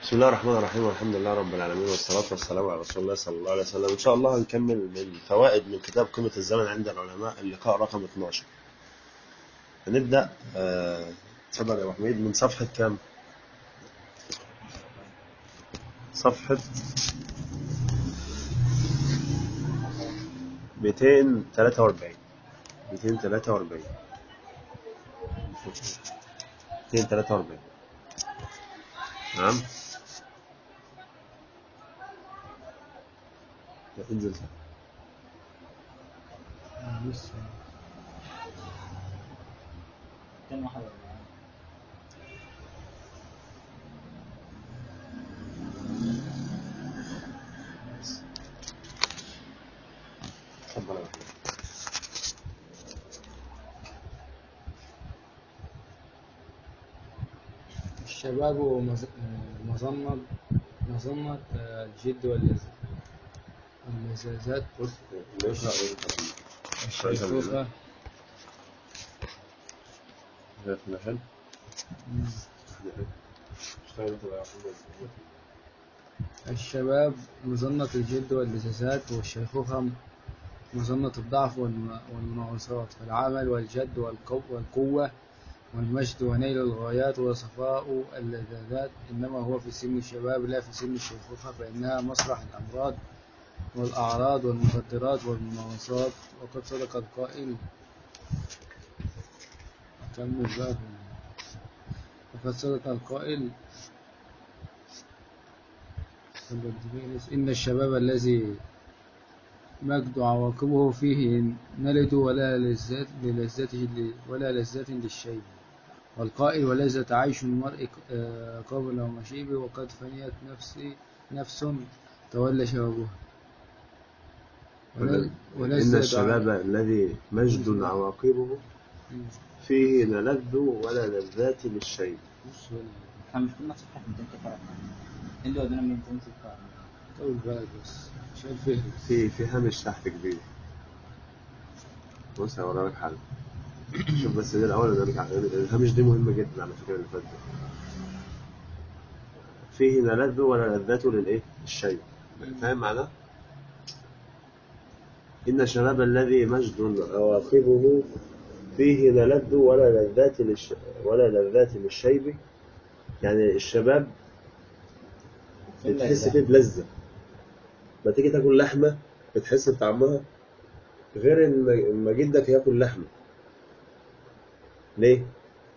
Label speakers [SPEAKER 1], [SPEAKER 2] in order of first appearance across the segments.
[SPEAKER 1] بسم الله الرحمن الرحيم والحمد لله رب العالمين والصلاة والسلام على رسول الله صلى الله عليه وسلم إن شاء الله هنكمل من فوائد من كتاب قيمة الزمن عند العلماء اللقاء رقم 12 هنبدأ آه، اتفضل يا أبو حميد من صفحة كام؟ صفحة 243 243 243 نعم لا، انزل تحت.
[SPEAKER 2] لسه
[SPEAKER 3] كم واحد
[SPEAKER 1] اتفضل يا أبو حميد.
[SPEAKER 2] الشباب ومز- مظنة مظنة الجد واللذ- واللذاذات
[SPEAKER 1] بص نقرأ ونقرأ.
[SPEAKER 2] الشيخوخة
[SPEAKER 1] شايف المحل؟ اشتغل انت بقى يا محمد.
[SPEAKER 2] الشباب مظنة الجد واللذاذات والشيخوخة مظنة الضعف والم- والمناوصات فالعمل والجد والقو- والقوة والمجد ونيل الغايات وصفاء اللذاذات إنما هو في سن الشباب لا في سن الشيخوخة فإنها مسرح الأمراض والأعراض والمخدرات والمناوصات وقد صدق القائل أكمل بقى وقد صدق القائل إن الشباب الذي مجد عواقبه فيه نلد ولا لذات للذته ولا لذة للشيء والقائل ولذة عيش المرء آه، قبل مشيبه وقد فنيت نفسي نفس تولى شبابها ول-
[SPEAKER 1] إن
[SPEAKER 2] ولذة
[SPEAKER 1] الشباب الذي مجد عواقبه فيه نلذ ولا لذات للشيء
[SPEAKER 2] بص ولا-
[SPEAKER 3] احنا مش كنا صفحة 200 اللي ودينا من 200
[SPEAKER 2] طول بالك بس عشان فهم
[SPEAKER 1] في في هامش تحت كبير بص هوري لك حاجه شوف بس ده الاول انا نرجع الهامش دي مهمه جدا على فكره اللي فات ده. فيه نلذ ولا لذات للايه؟ الشيء فاهم معناه؟ إن الشباب الذي مجد عواقبه فيه نلذ ولا لذات للش... ولا لذات للشيب يعني الشباب بتحس فيه بلذة ما تيجي تاكل لحمة بتحس بطعمها غير ان لما جدك ياكل لحمة ليه؟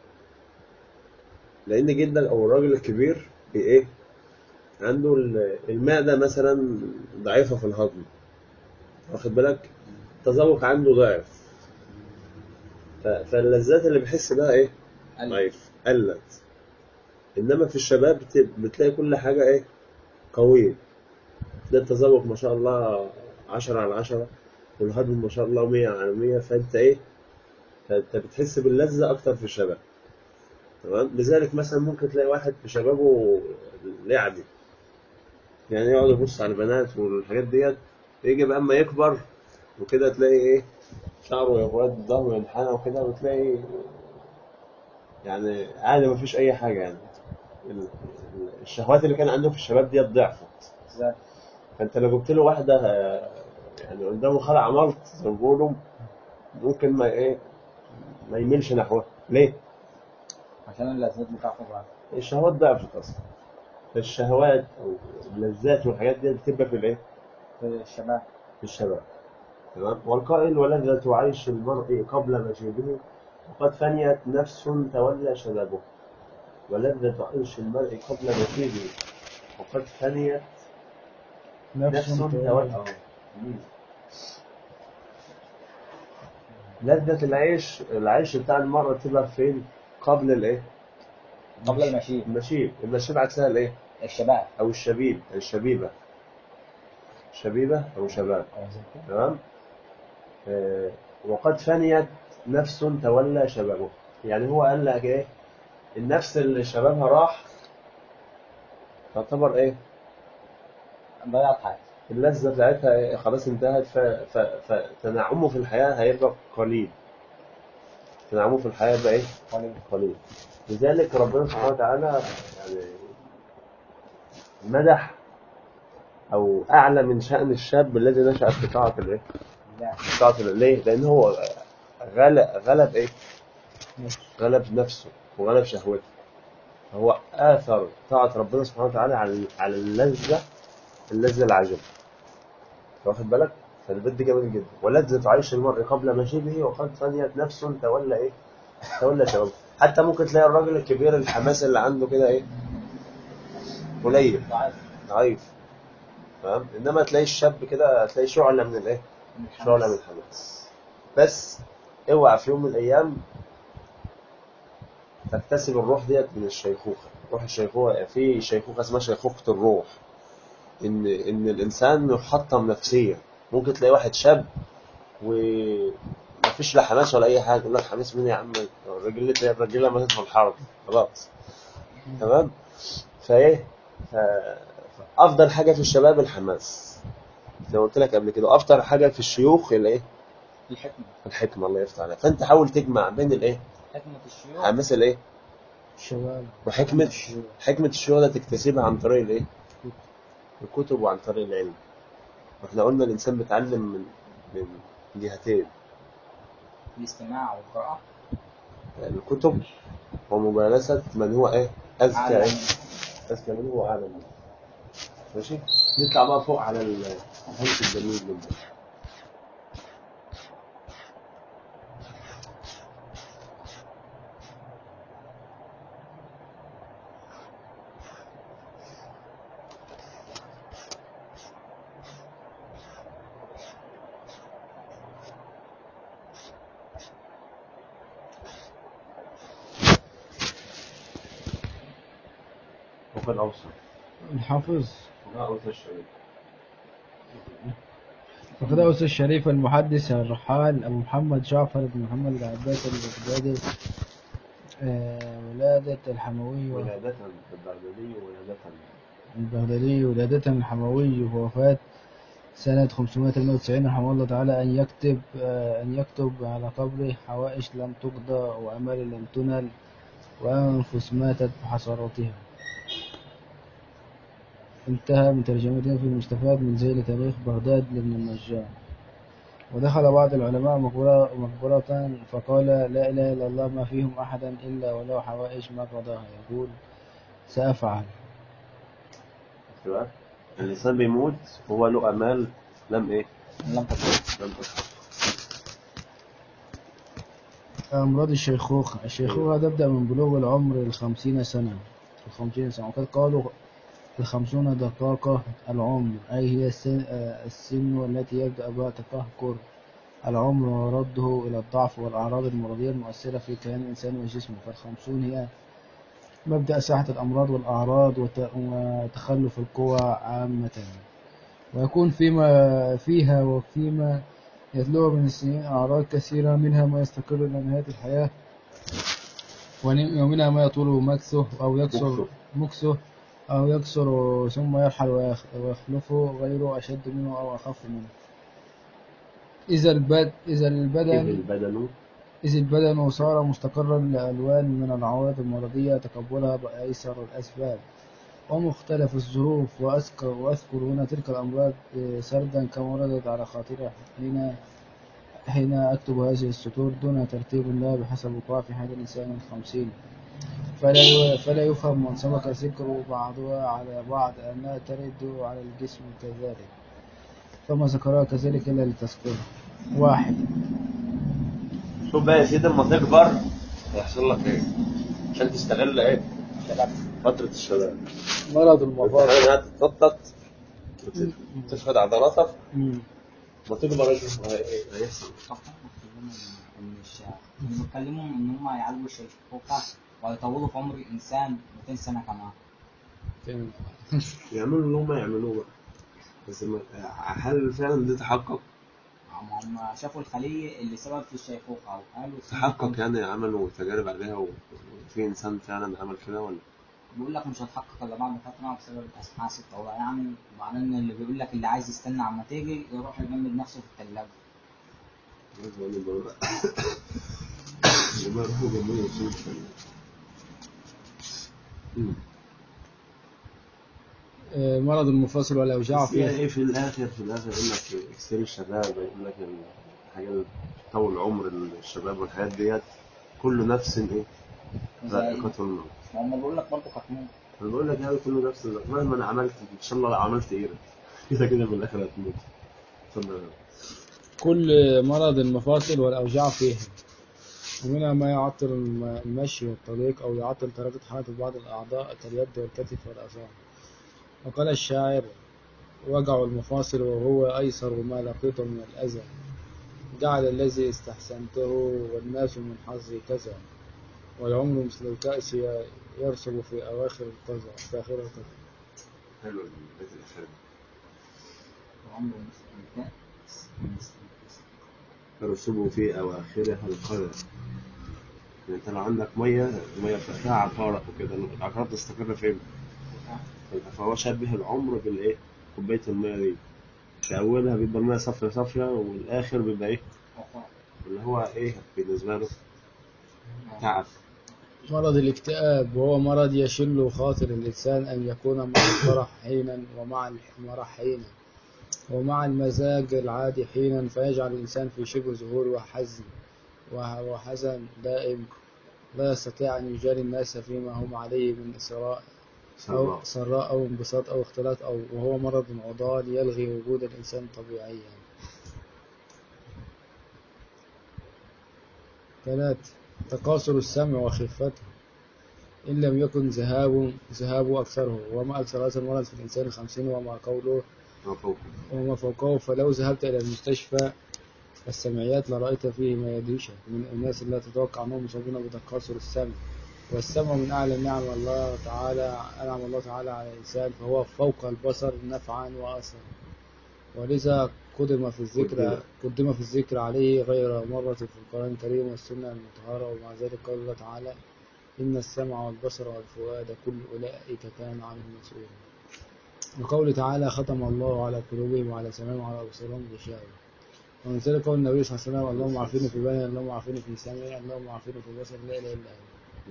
[SPEAKER 1] لأن جدك أو الراجل الكبير بي- إيه؟ عنده ال- المعدة مثلا ضعيفة في الهضم واخد بالك؟ التذوق عنده ضعف ف- فاللذات اللي بيحس بها إيه؟ ضعيف قلت انما في الشباب بت- بتلاقي كل حاجه ايه قويه تلاقي التذوق ما شاء الله عشرة على عشرة والهضم ما شاء الله مية على مية فانت ايه فانت بتحس باللذة اكتر في الشباب تمام لذلك مثلا ممكن تلاقي واحد في شبابه لعبي يعني يقعد يبص على البنات والحاجات ديت يجي بقى اما يكبر وكده تلاقي ايه شعره يبيض ظهره ينحنى وكده وتلاقي يعني عادي مفيش اي حاجه يعني ال- ال- الشهوات اللي كان عنده في الشباب ديت ضعفت
[SPEAKER 3] ازاي؟
[SPEAKER 1] فانت لو جبت له واحده آه، يعني قدامه خلع عملت زي ما بيقولوا ممكن ما ايه ما يميلش نحوها ليه؟
[SPEAKER 3] عشان اللذات بتاعته بقى
[SPEAKER 1] الشهوات ضعفت اصلا فالشهوات او اللذات والحاجات دي بتبقى في الايه؟
[SPEAKER 3] في الشباب
[SPEAKER 1] في الشباب تمام والقائل ولذة عيش المرء قبل مجيبه وقد فنيت نفس تولى شبابه ولذة عيش المرء قبل مجيبه وقد فنيت نفس تولى آه. مم. لذة العيش العيش بتاع المرء تبقى فين قبل الايه
[SPEAKER 3] قبل المشيب
[SPEAKER 1] المشيب المشيب عكسها الايه
[SPEAKER 3] الشباب
[SPEAKER 1] او الشبيب الشبيبة شبيبة او شباب تمام آه، وقد فنيت نفس تولى شبابه يعني هو قال لك ايه النفس اللي شبابها راح تعتبر ايه
[SPEAKER 3] ضيعت حياته
[SPEAKER 1] اللذة بتاعتها إيه؟ خلاص انتهت ف... ف... فتنعمه في الحياة هيبقى قليل تنعمه في الحياة يبقى ايه
[SPEAKER 3] قليل
[SPEAKER 1] قليل لذلك ربنا سبحانه وتعالى يعني مدح او اعلى من شان الشاب الذي نشا في طاعه الايه؟
[SPEAKER 3] لا
[SPEAKER 1] في طاعه الله. ليه؟ لان هو غلب غلب ايه؟ غلب نفسه وغلب شهوته هو اثر طاعه ربنا سبحانه وتعالى على على اللذه اللذه العجب واخد بالك؟ فالبيت دي جميل جدا ولذة عيش المرء قبل مشيبه وقد فنيت نفس تولى ايه؟ تولى شبابه حتى ممكن تلاقي الراجل الكبير الحماس اللي عنده كده ايه؟ قليل
[SPEAKER 3] ضعيف
[SPEAKER 1] ضعيف تمام انما تلاقي الشاب كده تلاقي شعله من الايه؟ شعله من الحماس بس اوعى في يوم من الايام تكتسب الروح ديت من الشيخوخه روح الشيخوخه في شيخوخه اسمها شيخوخه الروح ان ان الانسان يحطم نفسيا ممكن تلاقي واحد شاب ومفيش لا حماس ولا اي حاجه يقول لك حماس مين يا عم الرجاله الرجاله ماتت في الحرب خلاص تمام فايه ف- افضل حاجه في الشباب الحماس زي ما قلت لك قبل كده افضل حاجه في الشيوخ الايه
[SPEAKER 3] الحكمة
[SPEAKER 1] الحكمه الله يفتح عليك فانت حاول تجمع بين الايه
[SPEAKER 3] حكمة الشيوخ
[SPEAKER 1] حماس الايه
[SPEAKER 2] الشباب
[SPEAKER 1] وحكمه حكمه الشيوخ ده تكتسبها عن طريق الايه الكتب وعن طريق العلم واحنا قلنا الانسان بيتعلم من من جهتين
[SPEAKER 3] الاستماع والقراءة
[SPEAKER 1] الكتب ومجالسه من هو ايه اذكى
[SPEAKER 3] أعلى
[SPEAKER 1] ايه اذكى منه واعلم منه ماشي نطلع بقى فوق على ال- الهندس الجميل جدا وفي الاوسط
[SPEAKER 2] الحافظ
[SPEAKER 1] وفي الاوسط الشريف
[SPEAKER 2] وقد أوصى الشريف المحدث الرحال أبو محمد جعفر بن محمد العباس البغدادي آه، ولادة الحموي
[SPEAKER 1] ولادة في البغدادي ولادة
[SPEAKER 2] البغدادي ولادة الحموي ووفاة سنة 598 رحمه الله تعالى أن يكتب آه، أن يكتب على قبره حوائج لم تقضى وأمال لم تنل وأنفس ماتت بحسراتها انتهى من ترجمته في المستفاد من زيل تاريخ بغداد لابن النجار ودخل بعض العلماء مقبرة, مقبرة فقال لا إله إلا الله ما فيهم أحدا إلا ولو حوائج ما قضاها يقول سأفعل
[SPEAKER 1] تمام الانسان بيموت هو له امال لم ايه
[SPEAKER 3] لم تكن
[SPEAKER 1] لم تحقق
[SPEAKER 2] أمراض الشيخوخة الشيخوخة تبدأ من بلوغ العمر الخمسين سنة الخمسين سنة وقد قالوا الخمسون دقائق العمر أي هي السن, آه، السن التي يبدأ بها تقهقر العمر ورده إلى الضعف والأعراض المرضية المؤثرة في كيان الإنسان وجسمه فالخمسون هي مبدأ ساحة الأمراض والأعراض وت- وتخلف القوى عامة ويكون فيما فيها وفيما يتلوه من السنين أعراض كثيرة منها ما يستقر إلى نهاية الحياة ون- ومنها ما يطول مكثه أو يكسر
[SPEAKER 1] مكثه.
[SPEAKER 2] مكثه أو يكسر ثم يرحل ويخ- ويخلفه غيره أشد منه أو أخف منه إذا البد إذا
[SPEAKER 1] إذ
[SPEAKER 2] البدن
[SPEAKER 1] البدن
[SPEAKER 2] إذ البدن صار مستقرا لألوان من العوارض المرضية تقبلها بأيسر الأسباب ومختلف الظروف وأذكر وأذكر هنا تلك الأمراض آه، سردا كما وردت على خاطري حين حين أكتب هذه السطور دون ترتيب لها بحسب وقوع في حال الإنسان الخمسين فلا ي- فلا يفهم من سبق ذكر بعضها على بعض أنها ترد على الجسم كذلك فما ذكرها كذلك إلا لتذكره واحد
[SPEAKER 1] شوف بقى يا سيدي لما تكبر هيحصل لك ايه عشان تستغل ايه فترة الشباب
[SPEAKER 2] مرض
[SPEAKER 1] تحاول انها تتنطط وت- تفقد عضلاتك
[SPEAKER 2] مم.
[SPEAKER 1] لما تكبر ايش هي- هيحصل
[SPEAKER 3] طبعا بيتكلموا ان الشعر هم بيتكلموا ان هم يعالجوا الشيخوخة ويطولوا في عمر الانسان 200 سنة كمان
[SPEAKER 1] يعملوا اللي هم يعملوه بقى بس ما- هل فعلا ده تحقق؟
[SPEAKER 3] هم هم شافوا الخلية اللي سبب في الشيخوخة وقالوا
[SPEAKER 1] تحقق يعني عملوا تجارب عليها و- وفي انسان فعلا عمل كده ولا؟
[SPEAKER 3] بيقول لك مش هتحقق الا بعد فترة بسبب الابحاث الطويلة يعني معناه ان اللي بيقول لك اللي عايز يستنى عما تيجي يروح يجمد نفسه في الثلاجة
[SPEAKER 1] لازم أقول لهم بقى. لما يروحوا جنبي يوصلوا الفن. أمم.
[SPEAKER 2] آه، مرض المفاصل والأوجاع
[SPEAKER 1] بس هي
[SPEAKER 2] فيه
[SPEAKER 1] ايه في الاخر في الاخر يقول لك اكسير الشباب يقول لك الحاجات اللي تطول العمر الشباب والحاجات ديت كل نفس ايه
[SPEAKER 3] زي
[SPEAKER 1] ذائقة الموت
[SPEAKER 3] ما هم بيقول لك برضه هتموت
[SPEAKER 1] انا بقول لك هذا كله نفس الوقت. مهما انا عملت ان شاء الله لو عملت ايه كده كده في الاخر هتموت اتفضل
[SPEAKER 2] كل مرض المفاصل والأوجاع فيه ومنها ما يعطل الم- المشي والطريق أو يعطل طريقة حركة بعض الأعضاء كاليد والكتف والأذان وقال الشاعر وجع المفاصل وهو أيسر ما لقيت من الأذى جعل الذي استحسنته والناس من حظي كذا والعمر مثل الكأس ي- يرسب في أواخر القذى في آخر القذى
[SPEAKER 1] حلو البيت الاخير
[SPEAKER 3] وعمره مثل الكأس مثل الكأس.
[SPEAKER 1] ترسبوا في اواخرها القذى يعني انت لو عندك ميه الميه فيها عقارب وكده العقارب تستقر فين؟ فهو شبه العمر بالايه؟ كوبايه الميه دي في اولها بيبقى الميه صافيه صافيه والاخر بيبقى ايه؟
[SPEAKER 3] وقع.
[SPEAKER 1] اللي هو ايه بالنسبه له؟ تعب
[SPEAKER 2] مرض الاكتئاب وهو مرض يشل خاطر الإنسان أن يكون مع الفرح حينا ومع المرح حينا ومع المزاج العادي حينا فيجعل الإنسان في شبه ذهول وحزن وح- وحزن دائم لا يستطيع أن يجاري الناس فيما هم عليه من إسراء أو
[SPEAKER 1] سراء
[SPEAKER 2] سراء أو انبساط أو اختلاط أو وهو مرض عضال يلغي وجود الإنسان طبيعيا ثلاثة تقاصر السمع وخفته إن لم يكن ذهاب ذهابه أكثره وما أكثر هذا المرض في الإنسان خمسين وما قوله
[SPEAKER 1] ما فوق
[SPEAKER 2] وما فوقه فلو ذهبت إلى المستشفى السمعيات لرأيت فيه ما يدهشك من الناس لا تتوقع أنهم مصابون بتقاصر السمع والسمع من أعلى نعم الله تعالى أنعم الله تعالى على الإنسان فهو فوق البصر نفعا وأثرا ولذا قدم في الذكر
[SPEAKER 1] قدم.
[SPEAKER 2] قدم في الذكر عليه غير مرة في القرآن الكريم والسنة المطهرة ومع ذلك قال الله تعالى إن السمع والبصر والفؤاد كل أولئك كان عنه مسؤولا وقوله تعالى ختم الله على قلوبهم وعلى سمعهم وعلى أبصارهم غشاوة ومن ذلك قول النبي صلى الله عليه وسلم اللهم عافيني في بني اللهم عافيني في سمعي اللهم عافيني في بصري لا إله إلا أنت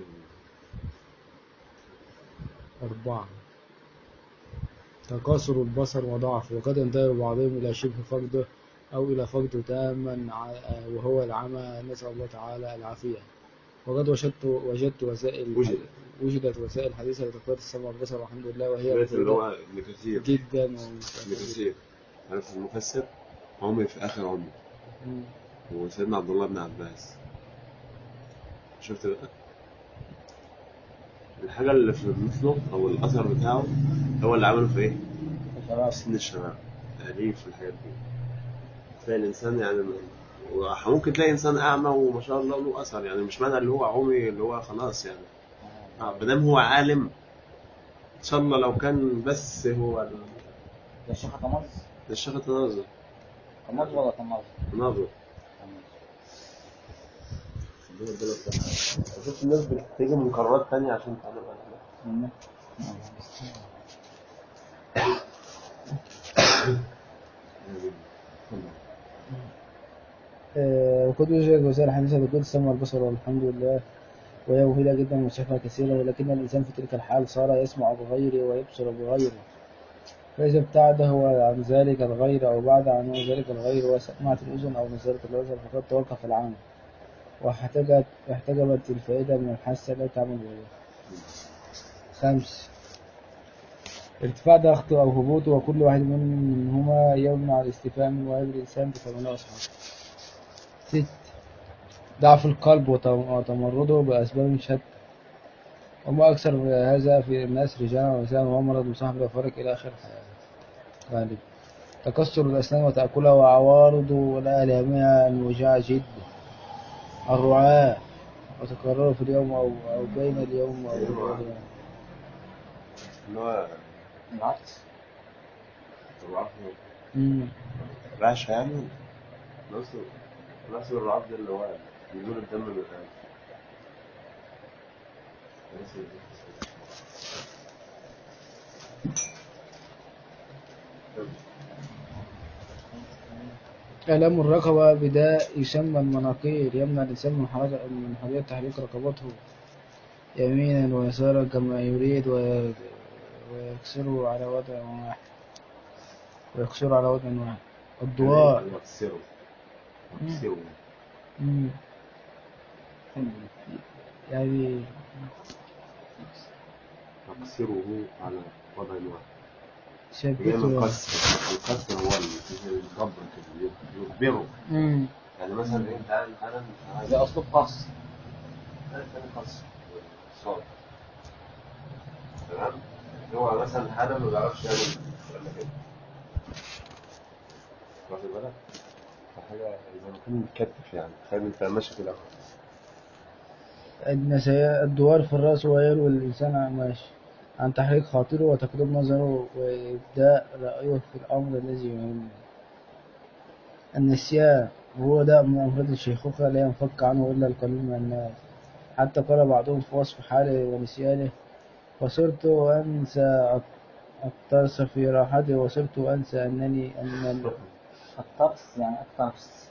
[SPEAKER 2] أربعة تكاثر البصر وضعف وقد ينتهي بعضهم إلى شبه فقده أو إلى فقده تاما ع- وهو العمى نسأل الله تعالى العافية وقد وجدت وجدت وسائل
[SPEAKER 1] وجد.
[SPEAKER 2] وجدت وسائل حديثة لتقوية السمع والبصر والحمد لله وهي
[SPEAKER 1] سمعت اللي
[SPEAKER 2] مفيدة
[SPEAKER 1] هو ابن كثير
[SPEAKER 2] جدا
[SPEAKER 1] ابن كثير عارف المفسر عمري في اخر عمري
[SPEAKER 2] مم.
[SPEAKER 1] وسيدنا عبد الله بن عباس شفت بقى الحاجة اللي في مثله أو الأثر بتاعه هو اللي عمله في إيه؟
[SPEAKER 3] الشباب
[SPEAKER 1] في سن الشباب تأليف في الحاجات دي تلاقي الإنسان يعني ممكن تلاقي إنسان أعمى وما شاء الله له أثر يعني مش معنى اللي هو عمي اللي هو خلاص يعني آه، ما دام هو عالم إن شاء الله لو كان بس هو ال-
[SPEAKER 3] ده الشيخ تمز
[SPEAKER 1] الشيخ تناظر
[SPEAKER 3] تمز ولا تمز؟
[SPEAKER 1] تناظر شفت الناس بتيجي من قارات تانية عشان تعمل
[SPEAKER 3] تمز
[SPEAKER 2] آه، وقد يوجد وسائل حديثة لكل السمع والبصر والحمد لله وهي مفيدة جدا ومصحفها كثيرة ولكن الإنسان في تلك الحال صار يسمع بغيره ويبصر بغيره فإذا ابتعد هو عن ذلك الغير أو بعد عنه ذلك الغير وسمعت الأذن أو نزلت البصر فقد توقف العمل واحتجت احتجبت الفائدة من الحاسة لا تعمل بها خمس ارتفاع ضغطه أو هبوطه وكل واحد من- منهما يمنع الاستيفاء من وعي الإنسان بثمانية أصحاب ست ضعف القلب وتم- وتمرده بأسباب شتى وما أكثر هذا في الناس رجالا ونساء وهو مرض مصاحب يفارق إلى آخر الحياة غالب تكسر الأسنان وتأكلها وعوارض والآلامها الوجاع جدا الرعاة وتكرره في اليوم أو, أو بين اليوم أو
[SPEAKER 1] الرعاة.
[SPEAKER 2] اليوم
[SPEAKER 1] اللي هو
[SPEAKER 3] العكس
[SPEAKER 1] الرعاف
[SPEAKER 2] مم.
[SPEAKER 1] رعش يعني نفس نفس الرعاف ده اللي هو نزول الدم من القلب نفس
[SPEAKER 2] آلام الرقبة بداء يسمى المناقير يمنع الإنسان من حركة من حرية تحريك رقبته يمينا ويسارا كما يريد وي- ويقصروا على وضع واحد ويقصروا على وضع واحد الضوء
[SPEAKER 1] يقصروا يقصروا
[SPEAKER 2] مم. يعني
[SPEAKER 1] يقصره على وضع واحد
[SPEAKER 2] شبكته
[SPEAKER 1] جاي من القصر القصر هو اللي الجبر كده يجبره
[SPEAKER 2] مم.
[SPEAKER 1] يعني مثلا انت انا انا
[SPEAKER 3] ده اسلوب خاص
[SPEAKER 1] انا كان قصر صاد تمام هو مثلا حالا ما بيعرفش يعمل ولا كده واخد بالك فحاجه زي ما يكون متكتف يعني تخيل انت ماشي كده
[SPEAKER 2] النسيان الدوار في الرأس ويلوي الإنسان ماشي عن تحريك خاطره وتقريب نظره وإبداء رأيه في الأمر الذي يهمه النسيان هو داء من أمراض الشيخوخة لا ينفك عنه إلا القليل من الناس حتى قال بعضهم في وصف حاله ونسيانه وصرت أنسى الطرس في راحتي وصرت أنسى أنني أن
[SPEAKER 3] الطرس يعني الطرس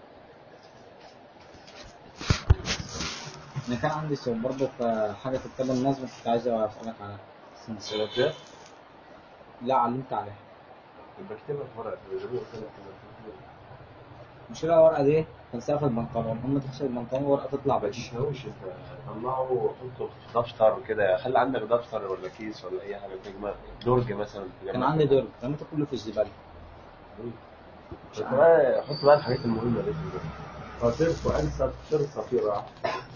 [SPEAKER 3] انا كان عندي سؤال برضه في حاجه في كتاب النظم كنت عايز اسالك عنها
[SPEAKER 1] السلوكيات
[SPEAKER 3] لا علمت عليها
[SPEAKER 1] بكتبها في ورقه زي ما قلت لك كده
[SPEAKER 3] مش لها ورقه دي تنساها في البنطلون هم تغسل البنطلون ورقه تطلع
[SPEAKER 1] ما
[SPEAKER 3] بس
[SPEAKER 1] تشتهوش انت طلعه وحطه في دفتر كده خلي عندك دفتر ولا كيس ولا اي حاجه تجمع درج مثلا
[SPEAKER 3] كان
[SPEAKER 1] تجمع
[SPEAKER 3] عندي
[SPEAKER 1] فيه.
[SPEAKER 3] درج رميته كله في الزباله
[SPEAKER 1] حط بقى حط بقى الحاجات المهمه دي وصرت انسى فرصه في راحه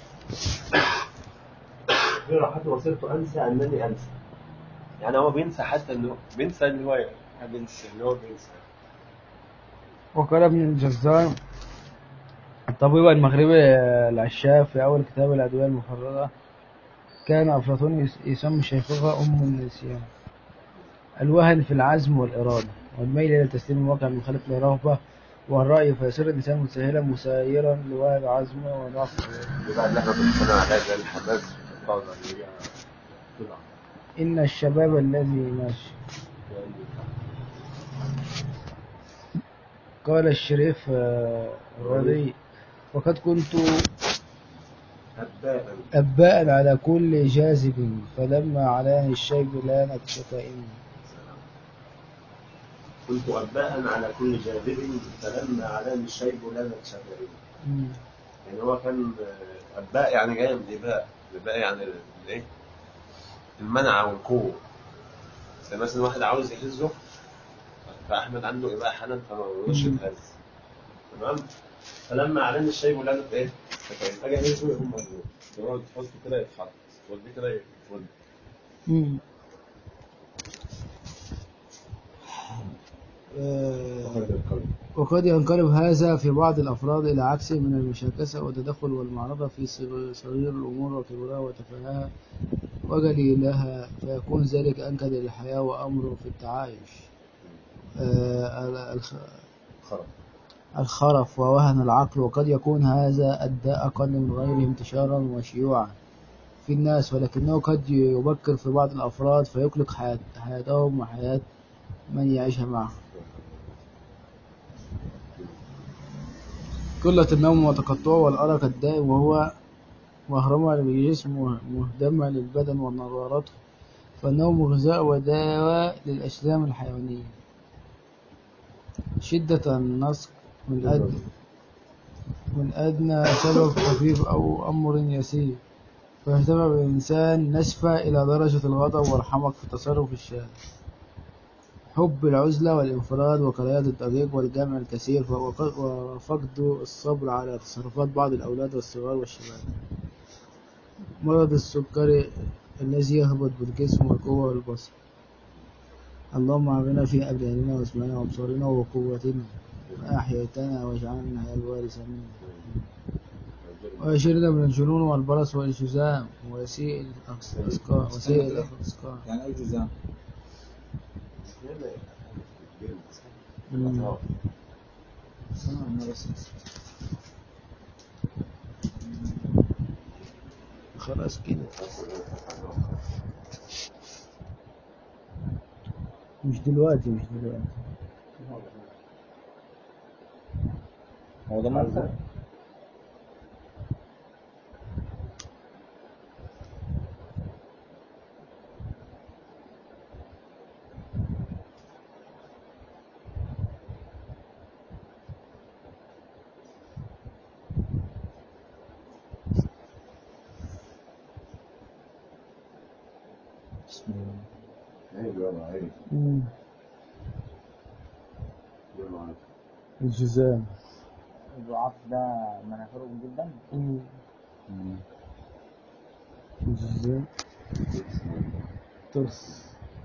[SPEAKER 1] في راحته وصرت انسى انني انسى يعني هو بينسى حتى انه بينسى اللي هو بينسى اللي هو بينسى
[SPEAKER 2] وقال ابن الجزار الطبيب المغربي العشاف في أول كتاب الأدوية المفرطة كان أفلاطون يس- يسمي الشيخوخة أم النسيان الوهن في العزم والإرادة والميل إلى تسليم الواقع المخالف للرغبة والرأي فيصير الإنسان متساهلا مسيرا لوهن عزمه ونقصه
[SPEAKER 1] اللي بقى اللي احنا كنا عليها زي الحماس في الطاقه اللي هي طلع
[SPEAKER 2] إن الشباب الذي ماشي قال الشريف آه، الرضي وقد كنت
[SPEAKER 1] هباء
[SPEAKER 2] أباء على كل جاذب فلما علاني الشيب لانت شتائمي
[SPEAKER 1] كنت أباء على كل جاذب فلما علاني الشيب لانت شفائي
[SPEAKER 2] مم.
[SPEAKER 1] يعني هو كان آه، أباء يعني جاي من إباء الإباء يعني ال- الإيه؟ المنع والقوة زي مثلا واحد عاوز يهزه فأحمد عنده إباء حالا فما رضاش
[SPEAKER 2] مم.
[SPEAKER 1] يتهز تمام فلما علاني الشيب لانت إيه؟ شفائي أجي أهزه يقوم مهزوم يقعد تحطه كده يتحط توديه كده يفل
[SPEAKER 2] مم. آه،
[SPEAKER 1] وخرج القلب
[SPEAKER 2] وقد ينقلب هذا في بعض الأفراد إلى عكسه من المشاكسة والتدخل والمعرضة في صغ- صغير الأمور وكبرها وتفاهها وجليلها فيكون ذلك أنكد للحياة وأمر في التعايش آه، ال- الخ-
[SPEAKER 1] خرج
[SPEAKER 2] الخرف ووهن العقل وقد يكون هذا الداء أقل من غيره انتشارا وشيوعا في الناس ولكنه قد يبكر في بعض الأفراد فيقلق حياة حياتهم وحياة من يعيشها معه قلة النوم وتقطعه والأرق الدائم وهو مهرمة للجسم ومهدمة للبدن ونضارته فالنوم غذاء ودواء للأجسام الحيوانية شدة النسق من أدنى من أدنى سبب خفيف أو أمر يسير فيرتفع بالإنسان نسفة إلى درجة الغضب والحمق في التصرف الشاذ حب العزلة والانفراد وكراهية الضجيج والجمع الكثير وق- وفقد الصبر على تصرفات بعض الأولاد والصغار والشباب مرض السكري الذي يهبط بالجسم والقوة والبصر اللهم عافنا في أبداننا واسمعنا وأبصارنا وقوتنا ما أحييتنا واجعلنا الوارث منا ويشيرنا من الجنون والبرص والجزام وسيء الأسقام وسيء الأسقام
[SPEAKER 3] يعني ايه جزام؟
[SPEAKER 2] مم.
[SPEAKER 3] سنة أنا بس
[SPEAKER 2] خلاص كده مش دلوقتي مش دلوقتي
[SPEAKER 3] هو ده منطق
[SPEAKER 1] عيب يلا عيب
[SPEAKER 2] مم.
[SPEAKER 1] يلا عيب
[SPEAKER 2] الجزام
[SPEAKER 3] الضعاف ده مناخيرهم جدا
[SPEAKER 2] مم. الجزام ترس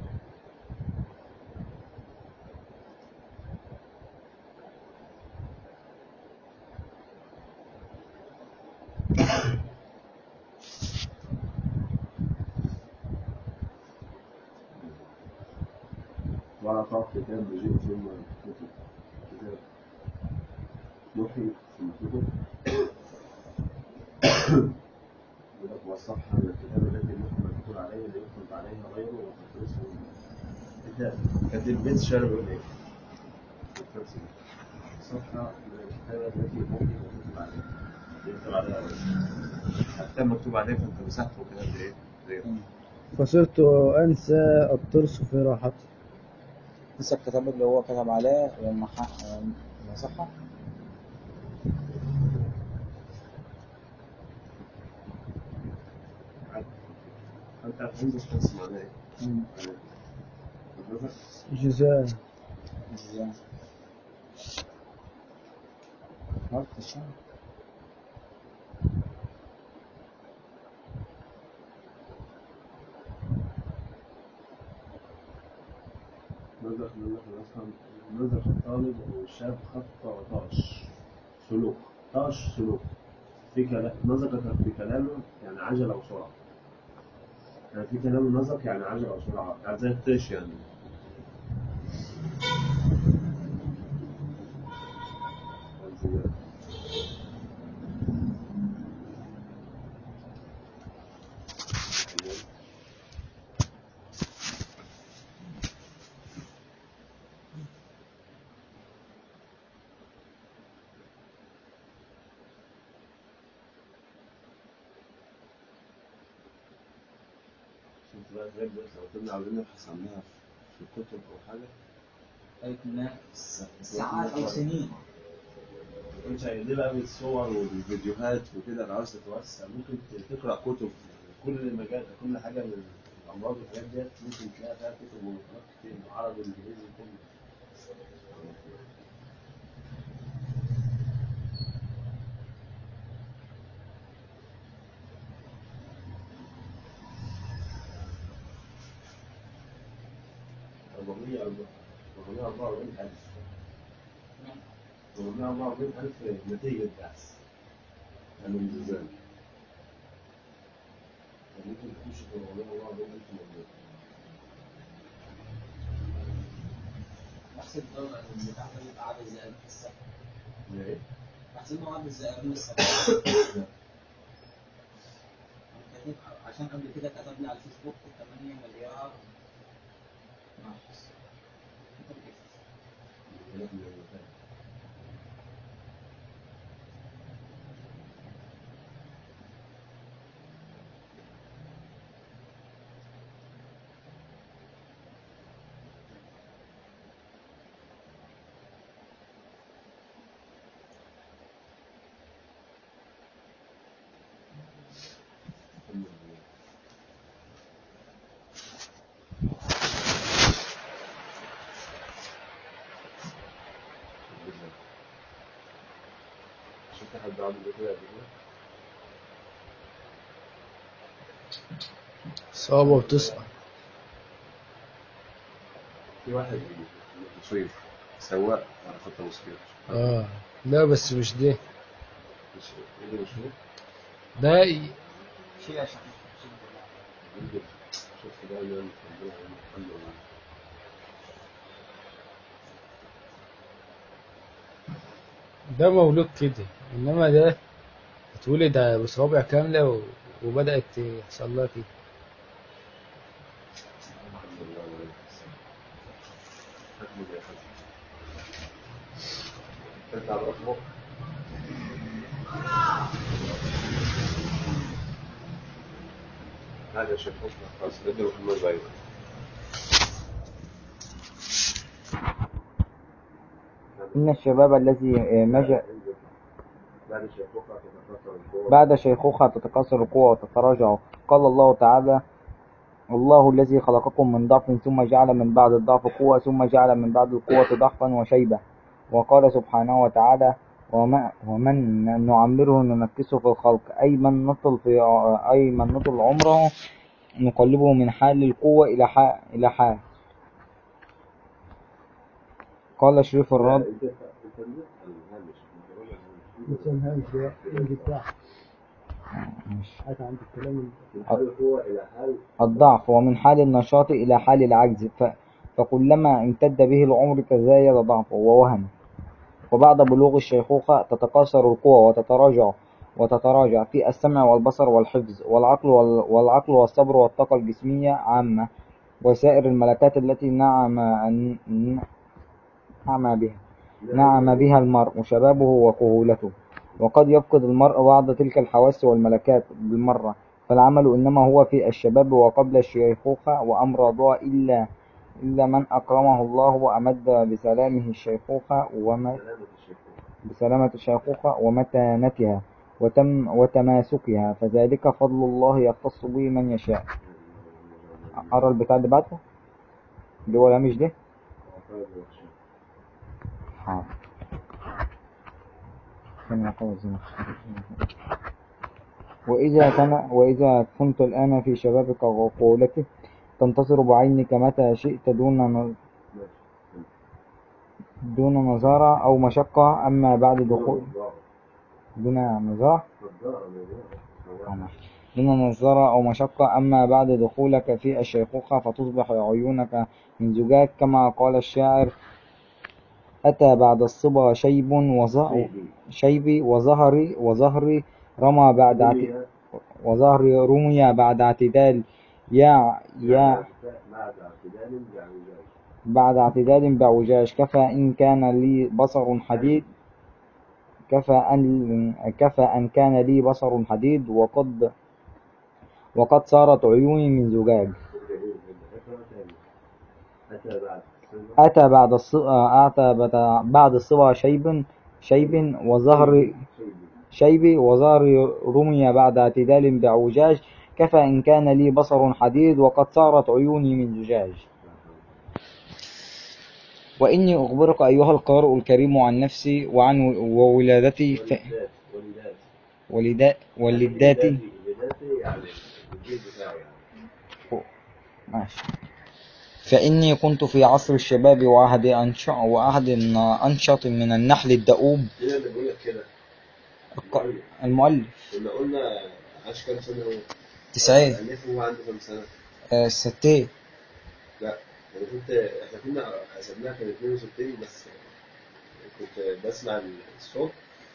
[SPEAKER 1] ولا تعرف كتاب بجيب ثم كتب كتاب محي ثم كتب يقول لك والصفحة من الكتاب التي المخ مدخول عليه ليخرج عليها غيره وتدرسه كتاب كاتب بيت شارب إليه صفحة من الكتاب التي المخ مكتوب عليها يكتب عليها غيره الكتاب مكتوب عليه فأنت مسحته كده بإيه؟ غيره
[SPEAKER 2] فصرت أنسى الترس في راحتي
[SPEAKER 3] لسه الكتاب اللي هو كتب عليه ومح- ومسحها
[SPEAKER 1] أنت عندك تنس معناه إيه؟
[SPEAKER 3] مم.
[SPEAKER 1] حضرتك
[SPEAKER 2] جزام
[SPEAKER 3] ازاي عرفت الشام
[SPEAKER 1] نزق نزق مثلا نزق الطالب والشاب خط طاش سلوك طاش سلوك في كلام نزق كان في كلامه يعني عجلة وسرعة يعني في كلامه نزق يعني عجلة وسرعة يعني زي الطيش يعني شفت بقى الحاجات دي لو كنا عاوزين نبحث عنها في الكتب أو حاجة
[SPEAKER 3] لكن ساعات او سنين
[SPEAKER 1] مش دي بقى بالصور والفيديوهات وكده لو عاوز تتوسع ممكن تقرا كتب كل مجال كل حاجه من الامراض والحاجات ديت ممكن تلاقي فيها كتب ومقالات كتير عربي انجليزي كله أربعمية أربعمية أربعة وأربعين ألف أربعمية أربعة وأربعين ألف نتيجة بحث عن الالتزام ممكن تخش في أربعمية أربعة وأربعين ألف موضوع
[SPEAKER 4] بحسب الدولة بتاع يبقى عدد الزائرين في السنة
[SPEAKER 1] ليه؟
[SPEAKER 4] بحسبه عدد الزائرين السنة كاتب عشان قبل كده كتب لي على الفيسبوك 8 مليار ناقص كتب كده.
[SPEAKER 1] هناك من المكان. الحمد لله. الحمد لله. شفت حد عامل كده قبل كده؟
[SPEAKER 2] صعبة وتسقط
[SPEAKER 1] في واحد مصيب سواق على خط مسكين
[SPEAKER 2] اه لا بس مش ده
[SPEAKER 1] مش ايه اللي مشهور؟
[SPEAKER 2] ده ي-
[SPEAKER 3] شيء عشان
[SPEAKER 1] عندك شفت ده يوم ربنا يعينه الحمد لله
[SPEAKER 2] ده مولود كده انما ده اتولد بصوابع كاملة و... وبدأت يحصل لها كده
[SPEAKER 1] الحمد لله وعليكم السلام حكم يا حكم ترجع بقى فوق هذا يا شيخ خلاص ادي محمد بعيد
[SPEAKER 3] إن الشباب الذي مجأ
[SPEAKER 1] بعد شيخوخة تتكاثر القوة
[SPEAKER 3] بعد شيخوخة تتكاثر القوة وتتراجع قال الله تعالى
[SPEAKER 5] الله الذي خلقكم من ضعف ثم جعل من بعد الضعف قوة ثم جعل من بعد القوة ضعفا وشيبة وقال سبحانه وتعالى وما ومن نعمره ننكسه في الخلق أي من نطل في أي من نطل عمره نقلبه من حال القوة إلى حال إلى حال قال شريف الرد
[SPEAKER 1] انت انت الهامش
[SPEAKER 6] مش الهامش ده البتاع حتى عند الكلام
[SPEAKER 1] من حال القوة إلى حال
[SPEAKER 5] الضعف ومن حال النشاط إلى حال العجز ف... فكلما امتد به العمر تزايد ضعفه ووهن وبعد بلوغ الشيخوخة تتكاثر القوى وتتراجع وتتراجع في السمع والبصر والحفظ والعقل وال... والعقل والصبر والطاقة الجسمية عامة وسائر الملكات التي نعم ن- نعم بها نعم بها المرء شبابه وكهولته وقد يفقد المرء بعض تلك الحواس والملكات بالمرة فالعمل إنما هو في الشباب وقبل الشيخوخة وأمراضها إلا إلا من أكرمه الله وأمد بسلامه الشيخوخة وما
[SPEAKER 1] سلامة الشيخوخة
[SPEAKER 5] بسلامة الشيخوخة ومتانتها وتم وتماسكها فذلك فضل الله يختص به من يشاء أرى البتاع اللي بعده اللي هو الهامش ده حاضر كان يقول زي ما وإذا كان وإذا كنت الآن في شبابك وقولتك تنتصر بعينك متى شئت دون ن- دون نظارة أو مشقة أما بعد دخول دون نظارة دون نظارة أو مشقة أما بعد دخولك في الشيخوخة فتصبح عيونك من زجاج كما قال الشاعر أتى بعد الصبا شيب وظ- شيبي وظهري وظهري رمى بعد اعت- وظهري رمي بعد اعتدال يا يا
[SPEAKER 1] بعد اعتدال بعوجاج
[SPEAKER 5] بعد اعتدال بعوجاج كفى إن كان لي بصر حديد كفى أن كفى أن كان لي بصر حديد وقد وقد صارت عيوني من زجاج
[SPEAKER 1] أتى بعد
[SPEAKER 5] أتى بعد الص... أتى بت- بعد الصبا شيب شيب وظهر شيبي وظهر رمي بعد اعتدال بعوجاج كفى إن كان لي بصر حديد وقد صارت عيوني من زجاج وإني أخبرك أيها القارئ الكريم عن نفسي وعن وولادتي ف...
[SPEAKER 1] ولدات
[SPEAKER 5] ولدا... ولداتي
[SPEAKER 1] ولداتي يعني الجيل بتاعي يعني
[SPEAKER 5] ماشي فإني كنت في عصر الشباب وعهد أنشأ وعهد أنشط من النحل الدؤوب
[SPEAKER 1] مين اللي بيقول لك كده؟
[SPEAKER 5] الق- المؤلف
[SPEAKER 1] كنا قلنا عاش كام سنة هو؟
[SPEAKER 5] تسعين
[SPEAKER 1] ألف هو عنده كام سنة؟
[SPEAKER 5] آه، ستين
[SPEAKER 1] لا أنا كنت إحنا كنا حسبناها كان 62 بس كنت بسمع الصوت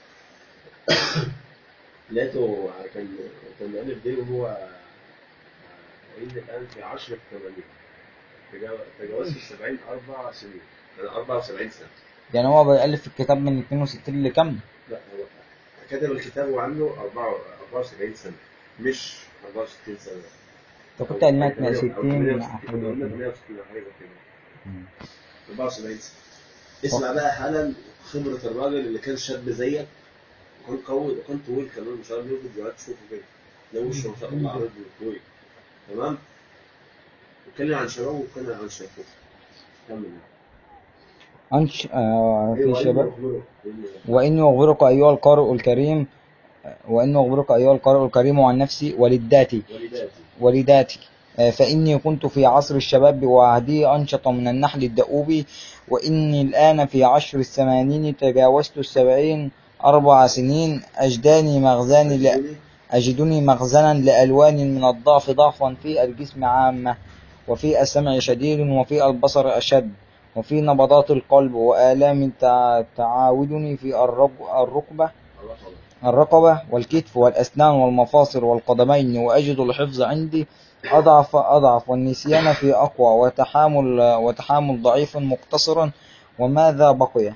[SPEAKER 1] لقيته كان كان مؤلف دي وهو قايل الآن في 10 في 80 تجاوز- تجاوزت ال 70 أربع سنين أنا 74 سنة
[SPEAKER 5] يعني هو بيألف الكتاب من 62 لكم؟
[SPEAKER 1] لا هو كتب الكتاب وعنده 4 74 سنة مش 64 سنة
[SPEAKER 5] أنت كنت قايل
[SPEAKER 1] أو
[SPEAKER 5] 168
[SPEAKER 1] 68
[SPEAKER 5] حاجة
[SPEAKER 1] كنا قلنا
[SPEAKER 5] كده.
[SPEAKER 1] 68 أو حاجة زي كده 74 سنة اسمع بقى حالا خبرة الراجل اللي كان شاب زيك وكان قوي وكان طويل كمان مش عارف له فيديوهات تشوفه كده ده وشه ما شاء الله عريض وطويل تمام اتكلم عن شبابه واتكلم عن شيخوخه كمل
[SPEAKER 5] أنش آه في
[SPEAKER 1] ايوه
[SPEAKER 5] شباب
[SPEAKER 1] أخبره.
[SPEAKER 5] وإني أخبرك أيها القارئ الكريم وإني أخبرك أيها القارئ الكريم عن نفسي ولداتي
[SPEAKER 1] ولداتي
[SPEAKER 5] ولداتي آه، فإني كنت في عصر الشباب وعهدي أنشط من النحل الدؤوب وإني الآن في عشر الثمانين تجاوزت السبعين أربع سنين أجداني مغزان ل... أجدني مخزنا لألوان من الضعف ضعفا في الجسم عامة وفي السمع شديد وفي البصر أشد وفي نبضات القلب وآلام تع- تعاودني في الرب- الركبة
[SPEAKER 1] الرقبة
[SPEAKER 5] الرقبة والكتف والأسنان والمفاصل والقدمين وأجد الحفظ عندي أضعف أضعف والنسيان في أقوى وتحامل وتحامل ضعيف مقتصر وماذا بقي
[SPEAKER 1] ربنا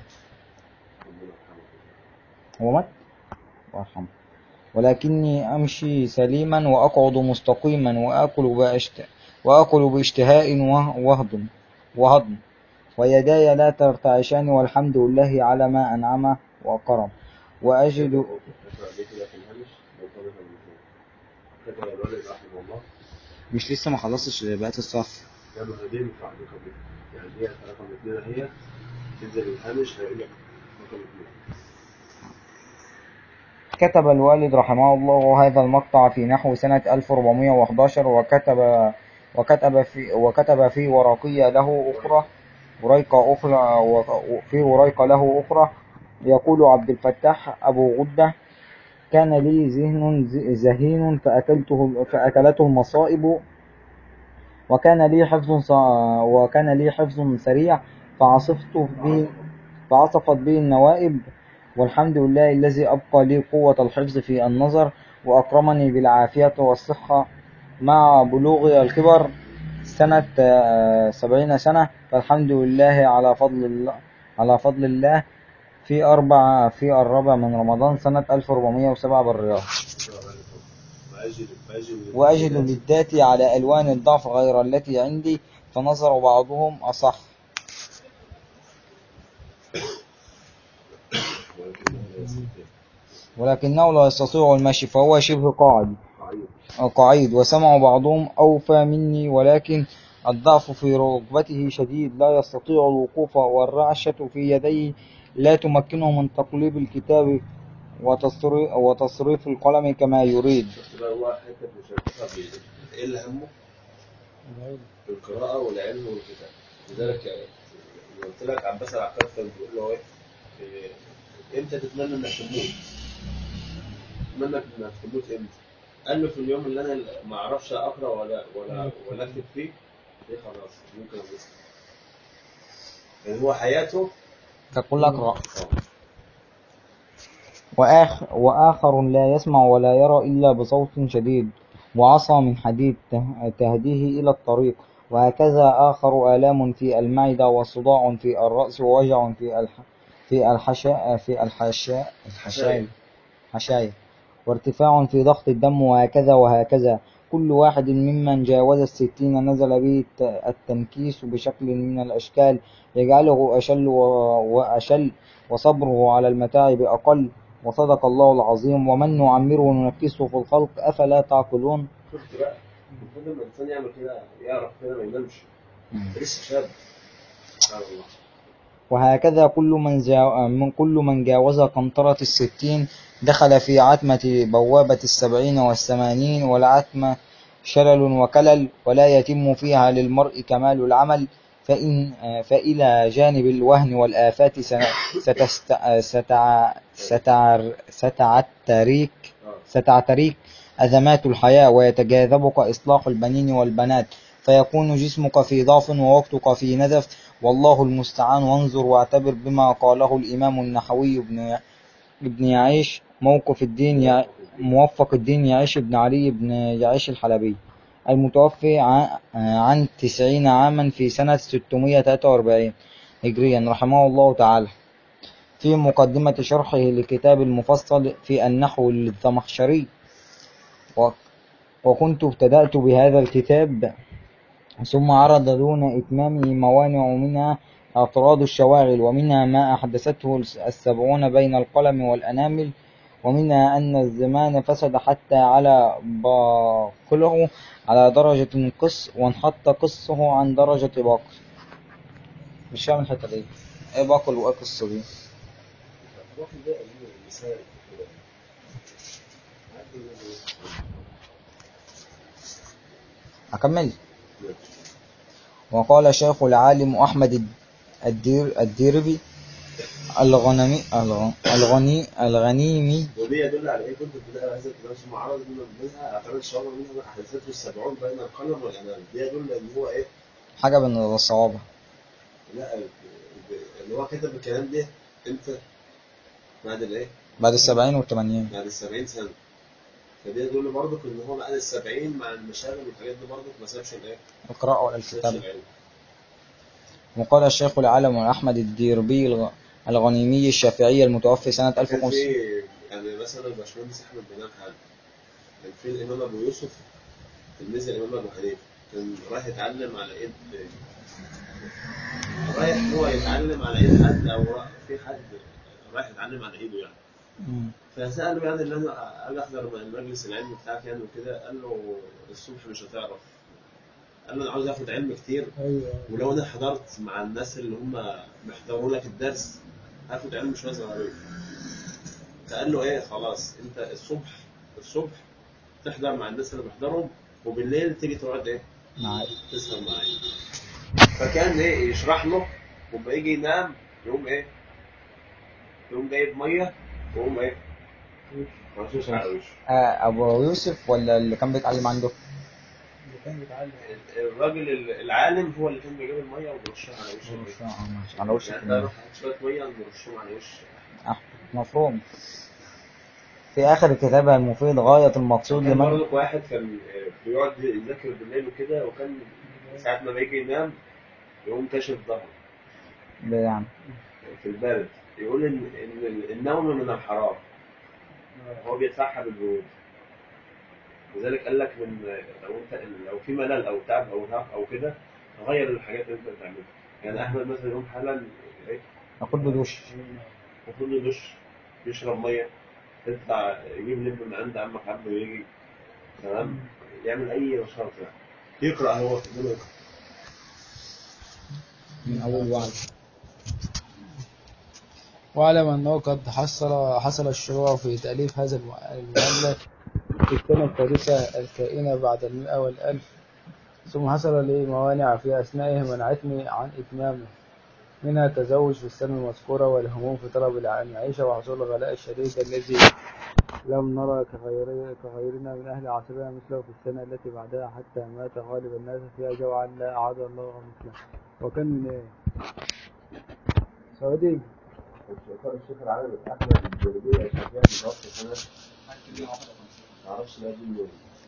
[SPEAKER 1] يرحمه
[SPEAKER 5] هو مات وارحمه ولكني أمشي سليما وأقعد مستقيما وآكل بأشت... وآكل باشتهاء وه- وهضم وهضم ويداي لا ترتعشان والحمد لله على ما أنعم وأكرم وأجد
[SPEAKER 1] اقرأ ليه كده في الهامش لو طالبها من فوق كتب الولد رحمه الله
[SPEAKER 5] مش لسه ما خلصتش بقية الصف
[SPEAKER 1] يعني دي ينفع رقم يعني دي رقم اثنين هي تنزل الهامش هيقول لك رقم اثنين
[SPEAKER 5] كتب الوالد رحمه الله هذا المقطع في نحو سنة 1411 وكتب وكتب في وكتب في ورقية له أخرى وريقة أخرى وفي وريقة له أخرى يقول عبد الفتاح أبو غدة كان لي ذهن زهين فأكلته فأكلته المصائب وكان لي حفظ ص- وكان لي حفظ سريع فعصفت به فعصفت به النوائب والحمد لله الذي أبقى لي قوة الحفظ في النظر وأكرمني بالعافية والصحة مع بلوغ الكبر سنة آه، سبعين سنة فالحمد لله على فضل الله على فضل الله في أربع في الرابع من رمضان سنة 1407 بالرياض
[SPEAKER 1] وأجل وأجل
[SPEAKER 5] وأجد للذات على ألوان الضعف غير التي عندي فنظر بعضهم أصح
[SPEAKER 1] ولكنه لا يستطيع
[SPEAKER 5] ولكنه لا يستطيع المشي فهو شبه قاعد
[SPEAKER 1] ضعيف
[SPEAKER 5] أو قعيد وسمع بعضهم أوفى مني ولكن الضعف في ركبته شديد لا يستطيع الوقوف والرعشة في يديه لا تمكنه من تقليب الكتاب وتصريف, وتصريف القلم كما يريد
[SPEAKER 1] بس بقى هو حتة مشاركتها بإيه؟ إيه اللي همه؟ القراءة والعلم والكتاب لذلك يعني قلت لك عباس العقاد كان بيقول له إيه؟ إيه، إمتى تتمنى إنك تموت؟ تتمنى إنك تموت إمتى؟ قال له في اليوم اللي أنا ما أعرفش أقرأ ولا ولا ولا أكتب فيه دي خلاص ممكن أموت يعني هو حياته
[SPEAKER 5] تقول لك رأ.
[SPEAKER 1] آه.
[SPEAKER 5] وآخر, وآخر لا يسمع ولا يرى إلا بصوت شديد وعصا من حديد ته- تهديه إلى الطريق وهكذا آخر آلام في المعدة وصداع في الرأس ووجع في الح في الحشاء في الحشاء الحشاية حشاية وارتفاع في ضغط الدم وهكذا وهكذا كل واحد ممن جاوز الستين نزل به الت- التنكيس بشكل من الأشكال يجعله أشل و- وأشل وصبره على المتاعب أقل وصدق الله العظيم ومن نعمره ننكسه في الخلق أفلا تعقلون
[SPEAKER 1] شفت بقى المفروض لما الإنسان يعمل كده يعرف كده ما ينامش لسه شاب سبحان الله
[SPEAKER 5] وهكذا كل من, جا... من كل من جاوز قنطرة الستين دخل في عتمة بوابة السبعين والثمانين والعتمة شلل وكلل ولا يتم فيها للمرء كمال العمل فإن فإلى جانب الوهن والآفات سن- ستست... ستع... ستع... ستعتريك
[SPEAKER 1] اه
[SPEAKER 5] ستعتريك أزمات الحياة ويتجاذبك إصلاح البنين والبنات فيكون جسمك في ضعف ووقتك في نزف والله المستعان وانظر واعتبر بما قاله الإمام النحوي ابن ابن يعيش موقف الدين يع... موفق الدين يعيش بن علي بن يعيش الحلبي المتوفي عن, عن تسعين عاما في سنة 643 هجريا رحمه الله تعالى في مقدمة شرحه لكتاب المفصل في النحو للزمخشري و... وكنت ابتدأت بهذا الكتاب ثم عرض دون إتمامه موانع منها اعتراض الشواغل ومنها ما أحدثته السبعون بين القلم والأنامل ومنها أن الزمان فسد حتى على باقله على درجة قص وانحط قصه عن درجة باقل مش فاهم الحتة دي ايه باقل وايه قص دي
[SPEAKER 1] الواحد ده أجيب مثال كده عارف إن
[SPEAKER 5] أكمل وقال شيخ العالم أحمد الدير الديربي الغنمي الغ- الغني الغنيمي
[SPEAKER 1] ودي يدل على ايه كنت بتلاقي هذا الكلام ثم عرض منها منها اعتراض الشعر منها احدثته السبعون بين القلم والانام دي يدل ان هو ايه
[SPEAKER 5] حاجة بين الصوابع
[SPEAKER 1] لا اللي هو كتب الكلام ده امتى؟ بعد الايه؟
[SPEAKER 5] بعد السبعين والثمانين
[SPEAKER 1] بعد ال 70 سنه فدي يدل برضك ان هو بعد ال 70 مع المشاغل والحاجات دي برضك ما سابش الايه؟
[SPEAKER 5] القراءة
[SPEAKER 1] ما سابش
[SPEAKER 5] والكتابة
[SPEAKER 1] العلم
[SPEAKER 5] وقال الشيخ العالم أحمد الديربي الغ- الغنيمي الشافعي المتوفي سنة
[SPEAKER 1] كان
[SPEAKER 5] 1500
[SPEAKER 1] في يعني مثلا الباشمهندس احمد بن حاج كان في الامام ابو يوسف تلميذ الامام ابو حنيفه كان رايح يتعلم على ايد رايح هو يتعلم على ايد حد او را- في حد رايح يتعلم على ايده يعني
[SPEAKER 5] مم.
[SPEAKER 1] فساله يعني ان انا اجي احضر المجلس العلمي بتاعك يعني وكده قال له الصبح مش هتعرف قال له انا عاوز اخد علم كتير
[SPEAKER 6] ايوه
[SPEAKER 1] ولو انا حضرت مع الناس اللي هم بيحضروا لك الدرس هاخد علم شويه صغيرين فقال له ايه خلاص انت الصبح الصبح تحضر مع الناس اللي بيحضرهم وبالليل تيجي تقعد ايه
[SPEAKER 5] معاك
[SPEAKER 1] تسهر معايا فكان ايه يشرح له وما يجي ينام يقوم ايه يقوم جايب ميه ويقوم ايه مرشوش على وشه
[SPEAKER 5] آه ابو يوسف ولا اللي كان بيتعلم عنده
[SPEAKER 6] اللي كان بيتعلم
[SPEAKER 1] الراجل العالم هو اللي كان بيجيب الميه وبيرشها على وشه
[SPEAKER 5] آه، ماشي. على وش
[SPEAKER 1] يعني
[SPEAKER 5] الكلام.
[SPEAKER 1] تعرف شويه ميه نرشهم على وش
[SPEAKER 5] آه، مفهوم في اخر الكتاب المفيد غاية المقصود
[SPEAKER 1] كان
[SPEAKER 5] لمن
[SPEAKER 1] برضك واحد كان بيقعد يذاكر بالليل وكده وكان ساعة ما بيجي ينام يقوم كاشف ظهره
[SPEAKER 5] ده يعني
[SPEAKER 1] في البرد يقول ان ان النوم من الحرام هو بيدفعها بالبرود لذلك قال لك من لو انت لو في ملل او تعب او ارهاق او كده غير الحاجات اللي انت بتعملها يعني احمد مثلا يقوم حالا ايه
[SPEAKER 5] اخد بدوش
[SPEAKER 1] المفروض يدش يشرب ميه يطلع يجيب لب من عند عمك عبده ويجي تمام يعمل اي نشاط يعني يقرا هو يقول يقرا
[SPEAKER 5] من اول وعد
[SPEAKER 2] واعلم أنه قد حصل حصل الشروع في تأليف هذا الم- المؤلف في السنة الثالثة الكائنة بعد المئة والألف ثم حصل لي موانع في أثنائه منعتني عن إتمامه منها التزوج في السنة المذكورة والهموم في طلب المعيشة وحصول الغلاء الشديد الذي لم نرى كغير كغيرنا من أهل عصرنا مثله في السنة التي بعدها حتى مات غالب الناس فيها جوعا لا أعاد الله مثله وكان من إيه؟ سعودي
[SPEAKER 1] الشيخ العالم احمد الجليبيه شغال متوفى سنه ما اعرفش ده دي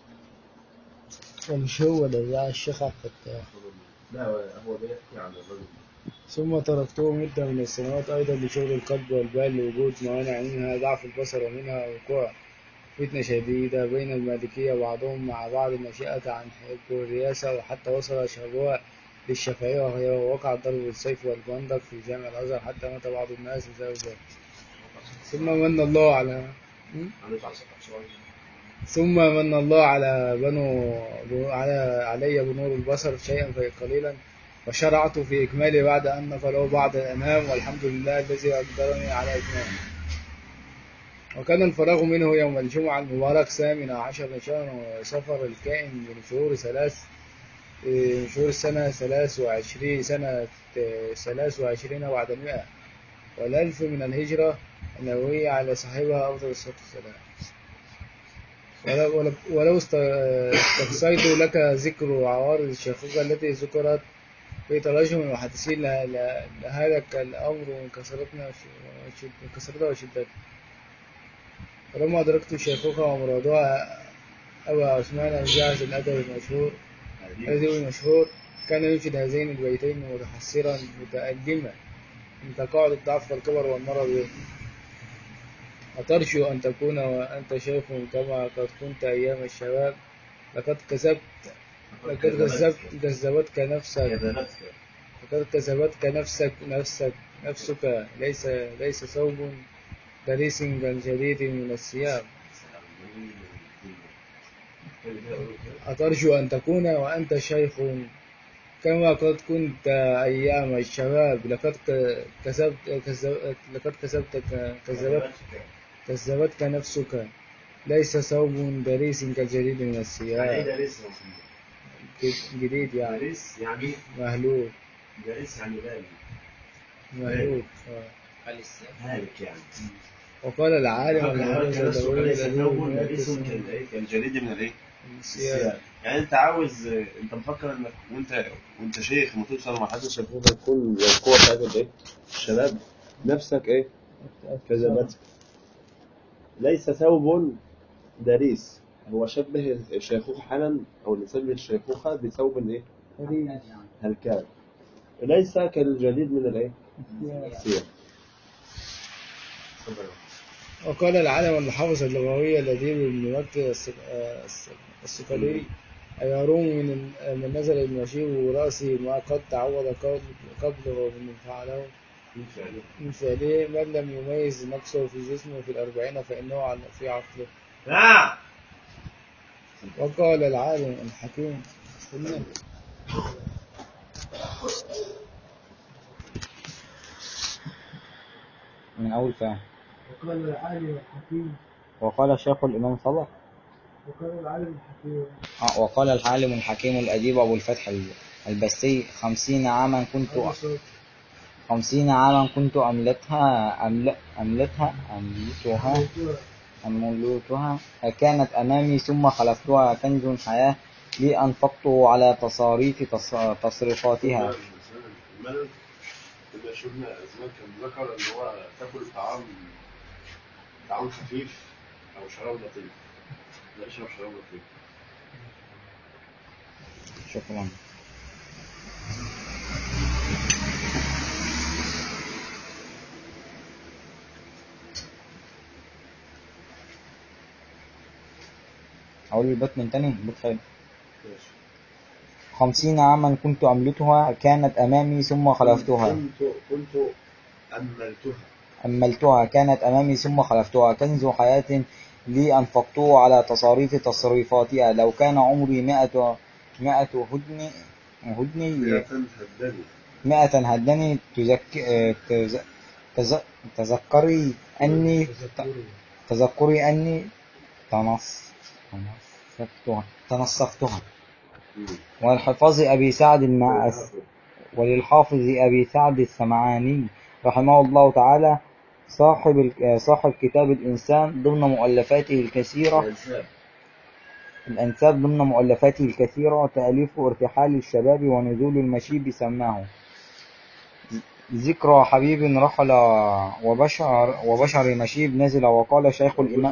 [SPEAKER 1] منين.
[SPEAKER 2] مش هو ده ده الشيخ عبد الفتاح
[SPEAKER 1] لا هو بيحكي عن الرجل
[SPEAKER 2] ثم تركته مدة من السنوات أيضا لشغل القلب والبال لوجود موانع منها ضعف البصر ومنها وقوع فتنة شديدة بين المالكية وبعضهم مع بعض نشأت عن حب الرياسة وحتى وصل شرها للشافعية وغيره ووقع الضرب بالسيف والبندق في جامع الأزهر حتى مات بعض الناس بسبب ذلك ثم من الله على م?
[SPEAKER 1] معلش على صوتك شويه
[SPEAKER 2] ثم من الله على بنو على علي بنور البصر شيئا قليلا وشرعت في إكماله بعد أن نقله بعض الأنام والحمد لله الذي أقدرني على إتمامه وكان الفراغ منه يوم الجمعة المبارك ثامن عشر من شهر صفر الكائن من شهور ثلاث إيه، من شهور السنة ثلاث وعشرين سنة إيه، ثلاث وعشرين بعد المئة والألف من الهجرة النبوية على صاحبها أفضل الصلاة والسلام ولو, ولو- ولو است- استقصيت لك ذكر عوارض الشيخوخة التي ذكرت في تراجم المحدثين ل- ل- لهلك الأمر من كثرتنا وش- وشد- من كثرتها وشدتها فلما أدركت الشيخوخة ومرادها أبا عثمان الجاعز الأدبي المشهور الأدبي المشهور كان ينشد هذين البيتين متحسرا متألما من تقاعد الضعف والكبر والمرض أترجو أن تكون وأنت شيخ كما قد كنت أيام الشباب لقد كسبت لقد كسبت كذبتك نفسك
[SPEAKER 1] هذا نفسه
[SPEAKER 2] لقد كسبتك نفسك نفسك نفسك ليس ليس ثوب دريس كالجديد من الثياب أترجو أن تكون وأنت شيخ كما قد كنت أيام الشباب لقد ك- كسبت كسب- لقد كسبتك كذبت كذبتك نفسك ليس ثوب دريس كالجديد من
[SPEAKER 1] يعني ايه
[SPEAKER 2] الثياب
[SPEAKER 1] دارس
[SPEAKER 2] جديد يعني
[SPEAKER 1] دارس يعني
[SPEAKER 2] مهلوك
[SPEAKER 1] دارس يعني بالي
[SPEAKER 2] مهلوك آه.
[SPEAKER 1] هالك يعني
[SPEAKER 2] وقال العالم الحافظ الدولي
[SPEAKER 1] ليس
[SPEAKER 2] الذي
[SPEAKER 1] ثوب
[SPEAKER 2] يمكن
[SPEAKER 1] دارس كالايه كالجليد من الايه؟
[SPEAKER 2] الثياب
[SPEAKER 1] الثياب. يعني انت عاوز انت مفكر انك وانت وانت شيخ لما توصل لمرحله الشيخوخه تكون زي القوه بتاعت الايه؟ الشباب نفسك ايه؟ كذبتك ليس ثوب داريس هو شبه الشيخوخه حالا او الانسان بالشيخوخه بثوب ايه؟ هلكان ليس كالجليد من الايه؟ الثياب
[SPEAKER 2] وقال العالم المحافظ اللغوي الأديب ابن مكي الس- آه، الس- السقلي أيروم من من نزل المشيب رأسي ما قد تعوض قبل- قبله من فعله من فعله من لم يميز نقصه في جسمه في الأربعين فإنه على- في عقله
[SPEAKER 1] نعم
[SPEAKER 2] وقال العالم الحكيم قلنا
[SPEAKER 5] من أول فهم
[SPEAKER 6] وقال العالم الحكيم
[SPEAKER 5] وقال شيخ الإمام صلاح
[SPEAKER 6] وقال العالم الحكيم
[SPEAKER 5] آه، وقال العالم الحكيم الأديب أبو الفتح البستي خمسين عاما كنت
[SPEAKER 6] أبو صوت
[SPEAKER 5] خمسين عاما كنت أملتها أمل أملتها أملتها أملتها كانت أمامي ثم خلفتها كنز حياة لي أنفقته على تصاريف تص- تصريفاتها
[SPEAKER 1] الملل كنا شفنا زمان كان ذكر ان هو تاكل طعام طعام خفيف او شراب لطيف لا اشرب شراب لطيف
[SPEAKER 5] شكرا أقول البيت من تاني بيت حلو
[SPEAKER 1] ماشي
[SPEAKER 5] خمسين عاما كنت أملتها كانت أمامي ثم خلفتها
[SPEAKER 1] كنت كنت املتها
[SPEAKER 5] أملتها كانت أمامي ثم خلفتها كنز حياة لي أنفقته على تصاريف تصريفاتها لو كان عمري مائة مائة هدن هدني
[SPEAKER 1] مئة هدني
[SPEAKER 5] مائة هدني تذك... تز... تز... تذكري أني
[SPEAKER 2] تذكري
[SPEAKER 5] تذكري أني تنص تنصفتها تنصفتها والحفاظ أبي سعد المعس وللحافظ أبي سعد السمعاني رحمه الله تعالى صاحب ال- صاحب كتاب الإنسان ضمن مؤلفاته الكثيرة
[SPEAKER 1] الانساب
[SPEAKER 5] الأنساب ضمن مؤلفاته الكثيرة تأليف ارتحال الشباب ونزول المشيب سماه ذكرى حبيب رحل وبشر وبشر مشيب نزل وقال شيخ الإمام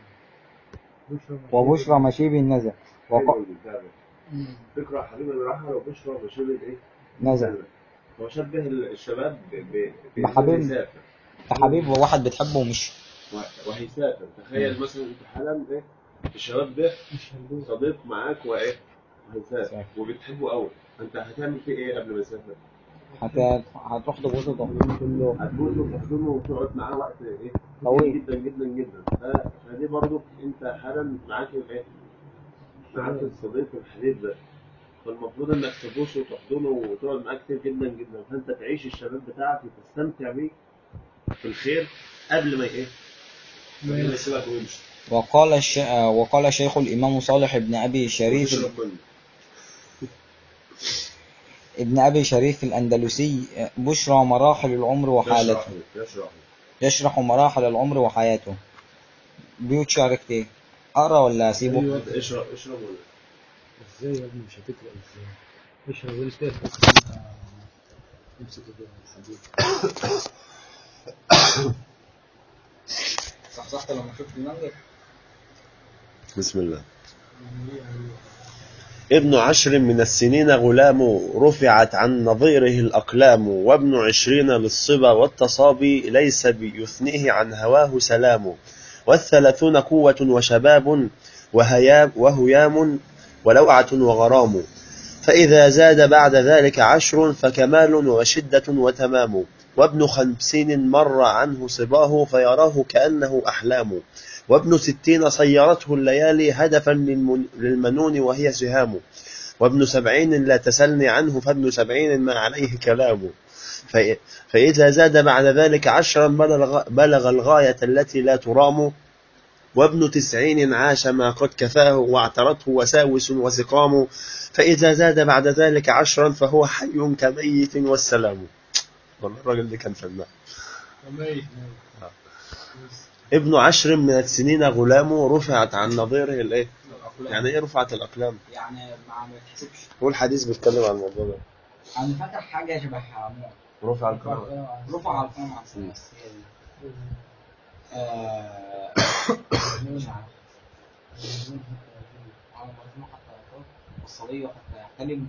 [SPEAKER 5] وبشرى مشيب نزل وق...
[SPEAKER 1] فكرة حبيب الرحل وبشرى بشير الايه؟
[SPEAKER 5] نزل
[SPEAKER 1] هو شبه الشباب ب- ب-
[SPEAKER 5] بحبيب.
[SPEAKER 1] بإنسان يسافر
[SPEAKER 5] حبيب وواحد بتحبه ومش
[SPEAKER 1] و- وهيسافر تخيل مثلا انت حالا ايه الشباب ده صديق معاك وايه وهيسافر
[SPEAKER 5] سافر.
[SPEAKER 1] وبتحبه قوي انت هتعمل فيه ايه قبل ما يسافر؟
[SPEAKER 5] هت... هتروح تبوسه وتحضنه تقول له
[SPEAKER 1] هتبوسه وتحضنه وتقعد معاه وقت ايه؟
[SPEAKER 5] طويل.
[SPEAKER 1] جدا جدا جدا ف- فدي برضو انت حالا معاك الايه؟ معاك الصديق الحبيب ده فالمفروض انك تبوسه وتحضنه وتقعد معاه كتير جدا جدا فانت تعيش الشباب بتاعك وتستمتع بيه في الخير قبل ما ايه؟ قبل ما يسيبك ويمشي
[SPEAKER 5] وقال الش... وقال شيخ الإمام صالح بن أبي شريف
[SPEAKER 1] وتشرب منه
[SPEAKER 5] ابن أبي شريف الأندلسي بشرى مراحل العمر وحالته
[SPEAKER 1] يشرح يشرح
[SPEAKER 5] يشرح مراحل العمر وحياته بيوت شعر كتير أقرأ ولا أسيبه؟
[SPEAKER 2] أيوة.
[SPEAKER 1] انت اشرب اشرب ولا
[SPEAKER 2] ازاي يا ابني مش هتقرا ازاي اشرب انت بس انت امسك الحديد
[SPEAKER 5] صحصحت لما شفت المنجل
[SPEAKER 1] بسم الله ابن عشر من السنين غلام رفعت عن نظيره الأقلام وابن عشرين للصبا والتصابي ليس بيثنيه عن هواه سلام والثلاثون قوة وشباب وهيام وهيام ولوعة وغرام فإذا زاد بعد ذلك عشر فكمال وشدة وتمام وابن خمسين مر عنه صباه فيراه كأنه أحلام وابن ستين صيرته الليالي هدفا للمن- للمنون وهي سهام وابن سبعين لا تسلني عنه فابن سبعين ما عليه كلام فإ- فإذا زاد بعد ذلك عشرا بلغ, بلغ الغاية التي لا ترام وابن تسعين عاش ما قد كفاه واعترته وساوس وسقام فإذا زاد بعد ذلك عشرا فهو حي كميت والسلام والله الراجل ده كان فنان
[SPEAKER 2] وميت
[SPEAKER 1] ابن عشر من السنين غلام رفعت عن نظيره الايه يعني ايه رفعت الاقلام
[SPEAKER 3] يعني ما ما تحسبش
[SPEAKER 1] هو الحديث بيتكلم عن الموضوع ده
[SPEAKER 3] انا فاكر حاجه شبه موت
[SPEAKER 1] رفع القلم
[SPEAKER 3] رفع القلم عن سنة بس هي دي. آه، مش عارف على مرسوم حتى يقول الصلية حتى يحتلم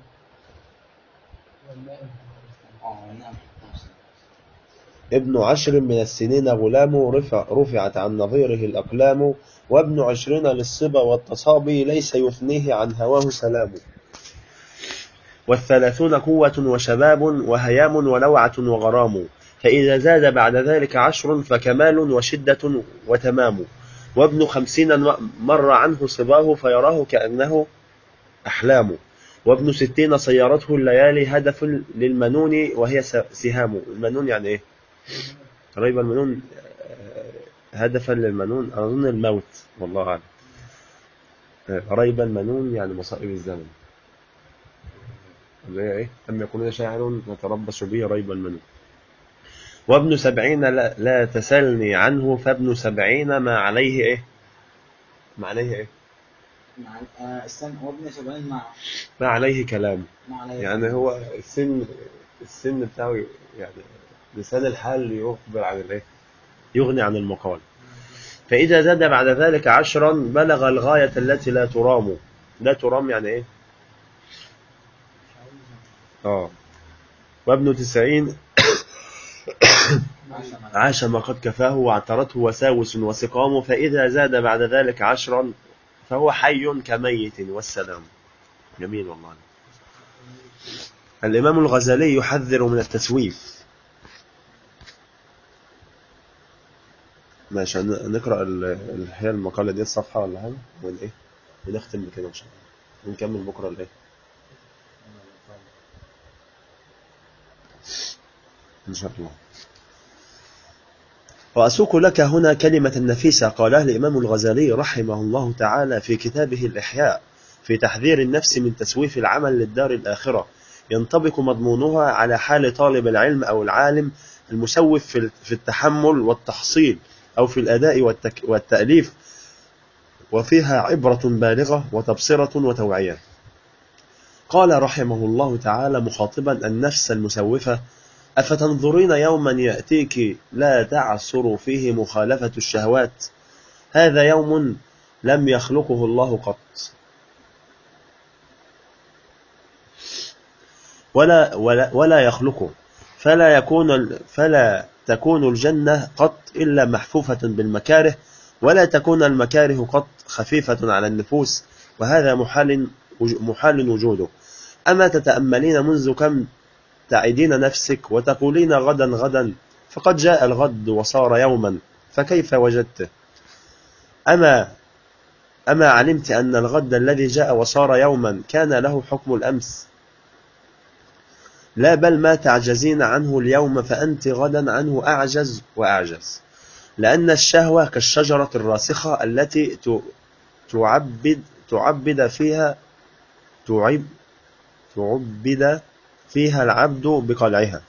[SPEAKER 3] اه نعم حتى يصلي.
[SPEAKER 1] ابن عشر من السنين غلام رفع رفعت عن نظيره الأقلام وابن عشرين للصبا والتصابي ليس يثنيه عن هواه سلام والثلاثون قوة وشباب وهيام ولوعة وغرام فإذا زاد بعد ذلك عشر فكمال وشدة وتمام وابن خمسين مر عنه صباه فيراه كأنه أحلام وابن ستين سيارته الليالي هدف للمنون وهي س- سهام المنون يعني ايه ريب المنون آه، هدفا للمنون اظن الموت والله اعلم آه، ريب المنون يعني مصائب الزمن اللي هي ايه لم يكن شاعر نتربص به ريب المنون وابن سبعين لا, لا تسلني عنه فابن سبعين ما عليه ايه ما عليه ايه
[SPEAKER 3] مع آه، السن هو ابن سبعين مع
[SPEAKER 1] ما عليه كلام
[SPEAKER 3] مع عليه
[SPEAKER 1] يعني هو السن السن بتاعه يعني لسان الحال يخبر عن الايه يغني عن المقال فإذا زاد بعد ذلك عشرا بلغ الغاية التي لا ترام لا ترام يعني ايه اه وابن تسعين عاش ما قد كفاه واعترته وساوس وسقام فإذا زاد بعد ذلك عشرا فهو حي كميت والسلام جميل والله الإمام الغزالي يحذر من التسويف ماشي هن- نقرأ ال- ال- هي المقالة دي الصفحة ولا حاجة ولا إيه ونختم بكده إن شاء الله ونكمل بكرة الإيه إن شاء الله وأسوق لك هنا كلمة نفيسة قالها الإمام الغزالي رحمه الله تعالى في كتابه الإحياء في تحذير النفس من تسويف العمل للدار الآخرة ينطبق مضمونها على حال طالب العلم أو العالم المسوف في في التحمل والتحصيل أو في الأداء والتك والتأليف وفيها عبرة بالغة وتبصرة وتوعية قال رحمه الله تعالى مخاطبا النفس المسوفة أفتنظرين يوما يأتيك لا تعسر فيه مخالفة الشهوات هذا يوم لم يخلقه الله قط ولا ولا ولا يخلقه فلا يكون ال- فلا تكون الجنة قط إلا محفوفة بالمكاره ولا تكون المكاره قط خفيفة على النفوس وهذا محال وج- محال وجوده أما تتأملين منذ كم تعدين نفسك وتقولين غدا غدا فقد جاء الغد وصار يوما فكيف وجدته أما أما علمت أن الغد الذي جاء وصار يوما كان له حكم الأمس لا بل ما تعجزين عنه اليوم فأنت غدا عنه أعجز وأعجز لأن الشهوة كالشجرة الراسخة التي ت- تعبد تعبد فيها تعب تعبد فيها العبد بقلعها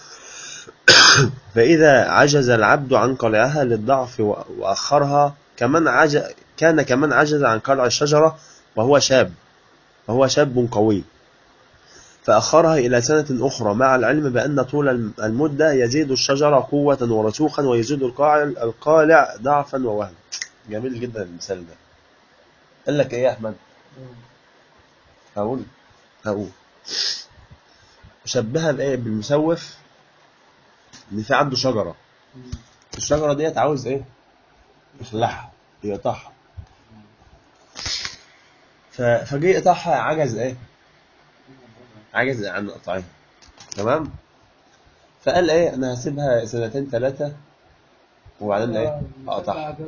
[SPEAKER 1] فإذا عجز العبد عن قلعها للضعف و- وأخرها كمن عجز كان كمن عجز عن قلع الشجرة وهو شاب وهو شاب قوي فأخرها إلى سنة أخرى مع العلم بأن طول الم- المدة يزيد الشجرة قوة ورسوخا ويزيد القاع- القالع ضعفا ووهنا جميل جدا المثال ده قال لك إيه يا أحمد هقول هقول شبهها بإيه بالمسوف إن في عنده شجرة الشجرة ديت عاوز إيه يخلعها يقطعها ف- فجه يقطعها عجز إيه عجز عن قطعها تمام فقال ايه انا هسيبها سنتين ثلاثة وبعدين ايه اقطعها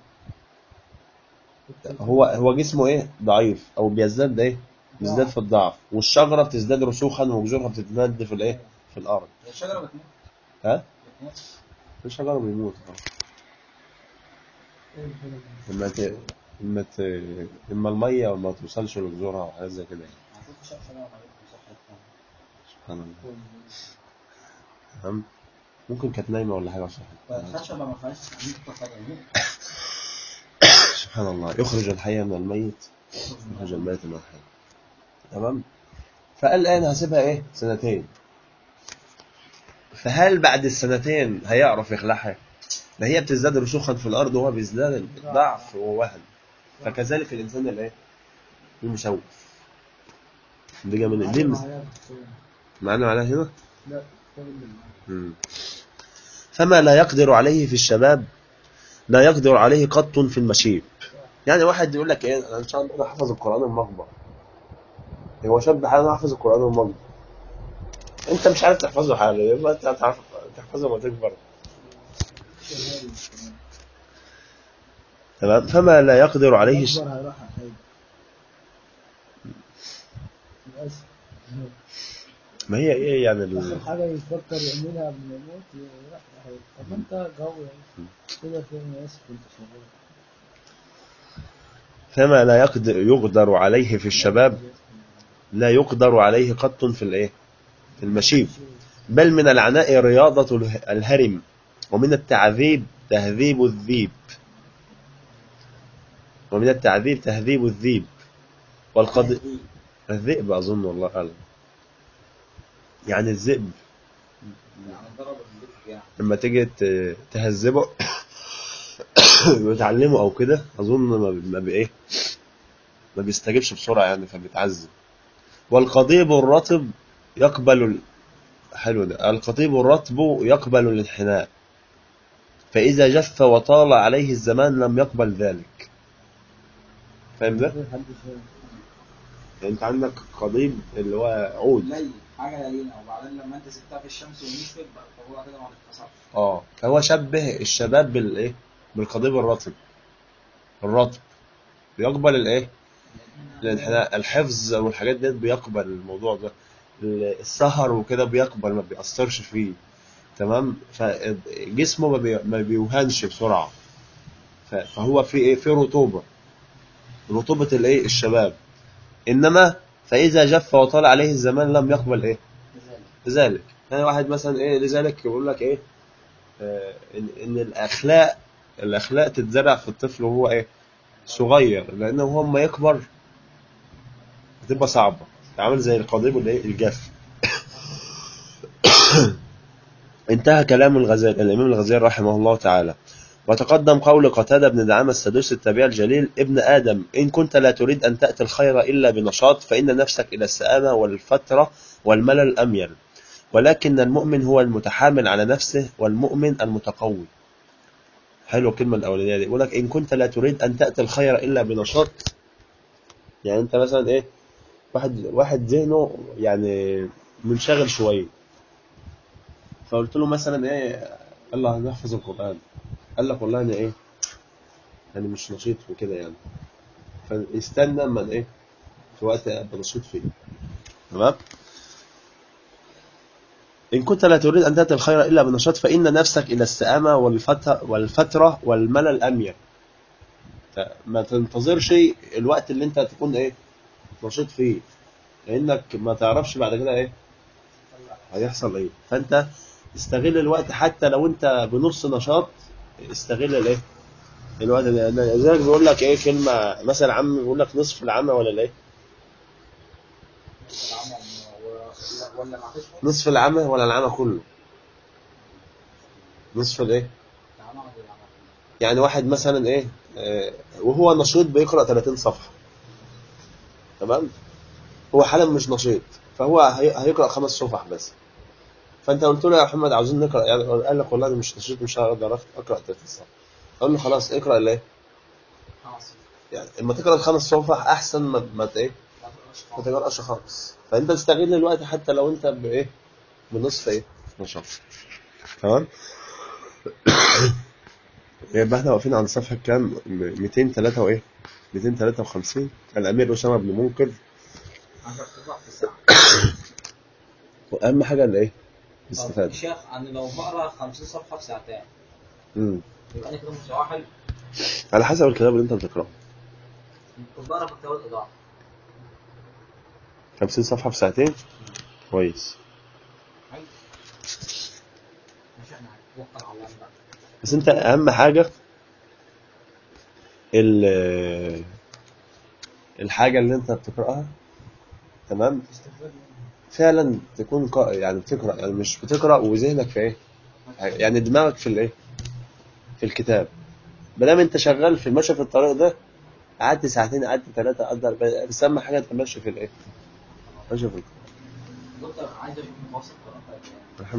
[SPEAKER 1] هو هو جسمه ايه ضعيف او بيزداد ايه بيزداد في الضعف والشجرة بتزداد رسوخا وجذورها بتتمد في الايه في الارض
[SPEAKER 4] الشجرة بتموت
[SPEAKER 1] ها
[SPEAKER 4] بتموت
[SPEAKER 1] الشجرة بيموت لما ت... لما ت... لما المية ما توصلش لجذورها وحاجات زي كده يعني.
[SPEAKER 4] ما كنتش شايف شجرة مريض بصحة
[SPEAKER 1] سبحان الله تمام ممكن كانت نايمة ولا حاجة صح
[SPEAKER 4] الخشبة ما فيهاش ممكن حاجة يموت
[SPEAKER 1] سبحان الله يخرج الحي من الميت يخرج الميت من الحي تمام فقال الآن هسيبها ايه سنتين فهل بعد السنتين هيعرف يخلعها ده هي بتزداد رسوخا في الارض وهو بيزداد ضعف ووهن فكذلك الانسان الايه المسوف دي جا من دي مس- معنى معناها هنا
[SPEAKER 2] لا
[SPEAKER 1] مم. فما لا يقدر عليه في الشباب لا يقدر عليه قط في المشيب يعني واحد يقول لك ايه انا ان شاء الله انا حافظ القران المقبر هو شاب حالا حافظ القران المقبر انت مش عارف تحفظه حالا يبقى انت هتعرف تحفظه لما تكبر تمام فما لا يقدر عليه الش...
[SPEAKER 2] أكبر هيروح هيجي
[SPEAKER 1] ما هي ايه يعني
[SPEAKER 2] اخر
[SPEAKER 1] ال...
[SPEAKER 2] حاجه يفكر يعملها قبل ما يموت يروح طب انت قوي كده في ناس كنت شغال
[SPEAKER 1] فما لا يقدر, يقدر عليه في الشباب لا يقدر عليه قط في الايه في المشيب بل من العناء رياضة اله- الهرم ومن التعذيب تهذيب الذيب ومن التعذيب تهذيب الذيب والقد الذئب أظن والله أعلم يعني الذئب
[SPEAKER 3] يعني ضرب الذئب يعني
[SPEAKER 1] لما تيجي ت- تهذبه وتعلمه او كده اظن ما بي- ما بي ايه ما بيستجيبش بسرعه يعني فبيتعذب والقضيب الرطب يقبل ال... حلو ده القضيب الرطب يقبل الانحناء فاذا جف وطال عليه الزمان لم يقبل ذلك فاهم ده؟
[SPEAKER 2] في حد شايف
[SPEAKER 1] يعني انت عندك قضيب اللي هو عود
[SPEAKER 3] قليل حاجه قليله وبعدين لما انت سبتها في الشمس ونشفت بقى فهو كده ما بيتكسرش
[SPEAKER 1] اه فهو شبه الشباب بالايه بالقضيب الرطب الرطب بيقبل الايه الانحناء الحفظ والحاجات ديت بيقبل الموضوع ده السهر وكده بيقبل ما بيأثرش فيه تمام فجسمه ما, بي... ما بيوهنش بسرعة ف... فهو في ايه في رطوبة رطوبة الايه الشباب انما فاذا جف وطال عليه الزمان لم يقبل ايه لذلك يعني واحد مثلا ايه لذلك يقول لك ايه آه ان, إن الاخلاق الاخلاق تتزرع في الطفل وهو ايه صغير لانه هو اما يكبر بتبقى صعبه عامل زي القضيب الايه الجاف انتهى كلام الغزالي الامام الغزالي رحمه الله تعالى وتقدم قول قتادة بن دعامة السدوسي التابعي الجليل ابن آدم إن كنت لا تريد أن تأتي الخير إلا بنشاط فإن نفسك إلى السآمة والفترة والملل أميل ولكن المؤمن هو المتحامل على نفسه والمؤمن المتقوي حلو الكلمة الأولانية دي يقول لك إن كنت لا تريد أن تأتي الخير إلا بنشاط يعني أنت مثلا إيه واحد واحد ذهنه يعني منشغل شوية فقلت له مثلا إيه الله نحفظ القرآن قال لك والله أنا إيه أنا مش نشيط وكده يعني فاستنى من إيه في وقت أبقى نشيط فيه تمام إن كنت لا تريد أن تأتي الخير إلا بنشاط فإن نفسك إلى السآمة والفترة, والفترة والملل أميل ما تنتظرش الوقت اللي أنت تكون إيه نشيط فيه لأنك ما تعرفش بعد كده إيه هيحصل إيه فأنت استغل الوقت حتى لو أنت بنص نشاط استغل الإيه الوقت ده لذلك بيقول لك إيه كلمة مثلا عم بيقول لك نصف العمى ولا الإيه
[SPEAKER 3] ولا ما فيش
[SPEAKER 1] نصف العمى ولا العمى كله نصف الايه يعني واحد مثلا ايه آه، وهو نشيط بيقرأ 30 صفحة تمام هو حالا مش نشيط فهو هي- هيقرأ خمس صفح بس فانت قلت له يا محمد عاوزين نقرأ يعني قال لك والله انا مش نشيط مش هقدر اقرأ 30 صفحة قال له خلاص اقرأ الايه يعني اما تقرأ الخمس صفح احسن ما ما ت- ايه ما تقرأش خالص فانت تستغل الوقت حتى لو انت بايه بنصف ايه نشاط تمام يبقى احنا واقفين عند صفحة كام 203 وايه 253 الامير اسامة بن منكر واهم حاجة اللي ايه الاستفادة
[SPEAKER 3] شيخ انا لو بقرا 50 صفحه في ساعتين
[SPEAKER 1] امم
[SPEAKER 3] يبقى انا كده متوحد
[SPEAKER 1] على حسب الكتاب اللي انت بتقراه
[SPEAKER 3] كنت بقرا في كتاب الاضاءه
[SPEAKER 1] 50 صفحة في ساعتين كويس
[SPEAKER 3] مش احنا هنتوكل على الله بقى
[SPEAKER 1] بس انت اهم حاجة ال الحاجة اللي انت بتقرأها تمام فعلا تكون قا... يعني بتقرأ يعني مش بتقرأ وذهنك في ايه يعني دماغك في الايه في الكتاب ما انت شغال في ماشي في الطريق ده قعدت ساعتين قعدت ثلاثة قدر بس اهم حاجة تبقى ماشي في الايه ماشي في
[SPEAKER 3] دكتور عايز اشوف مواصف قراءتك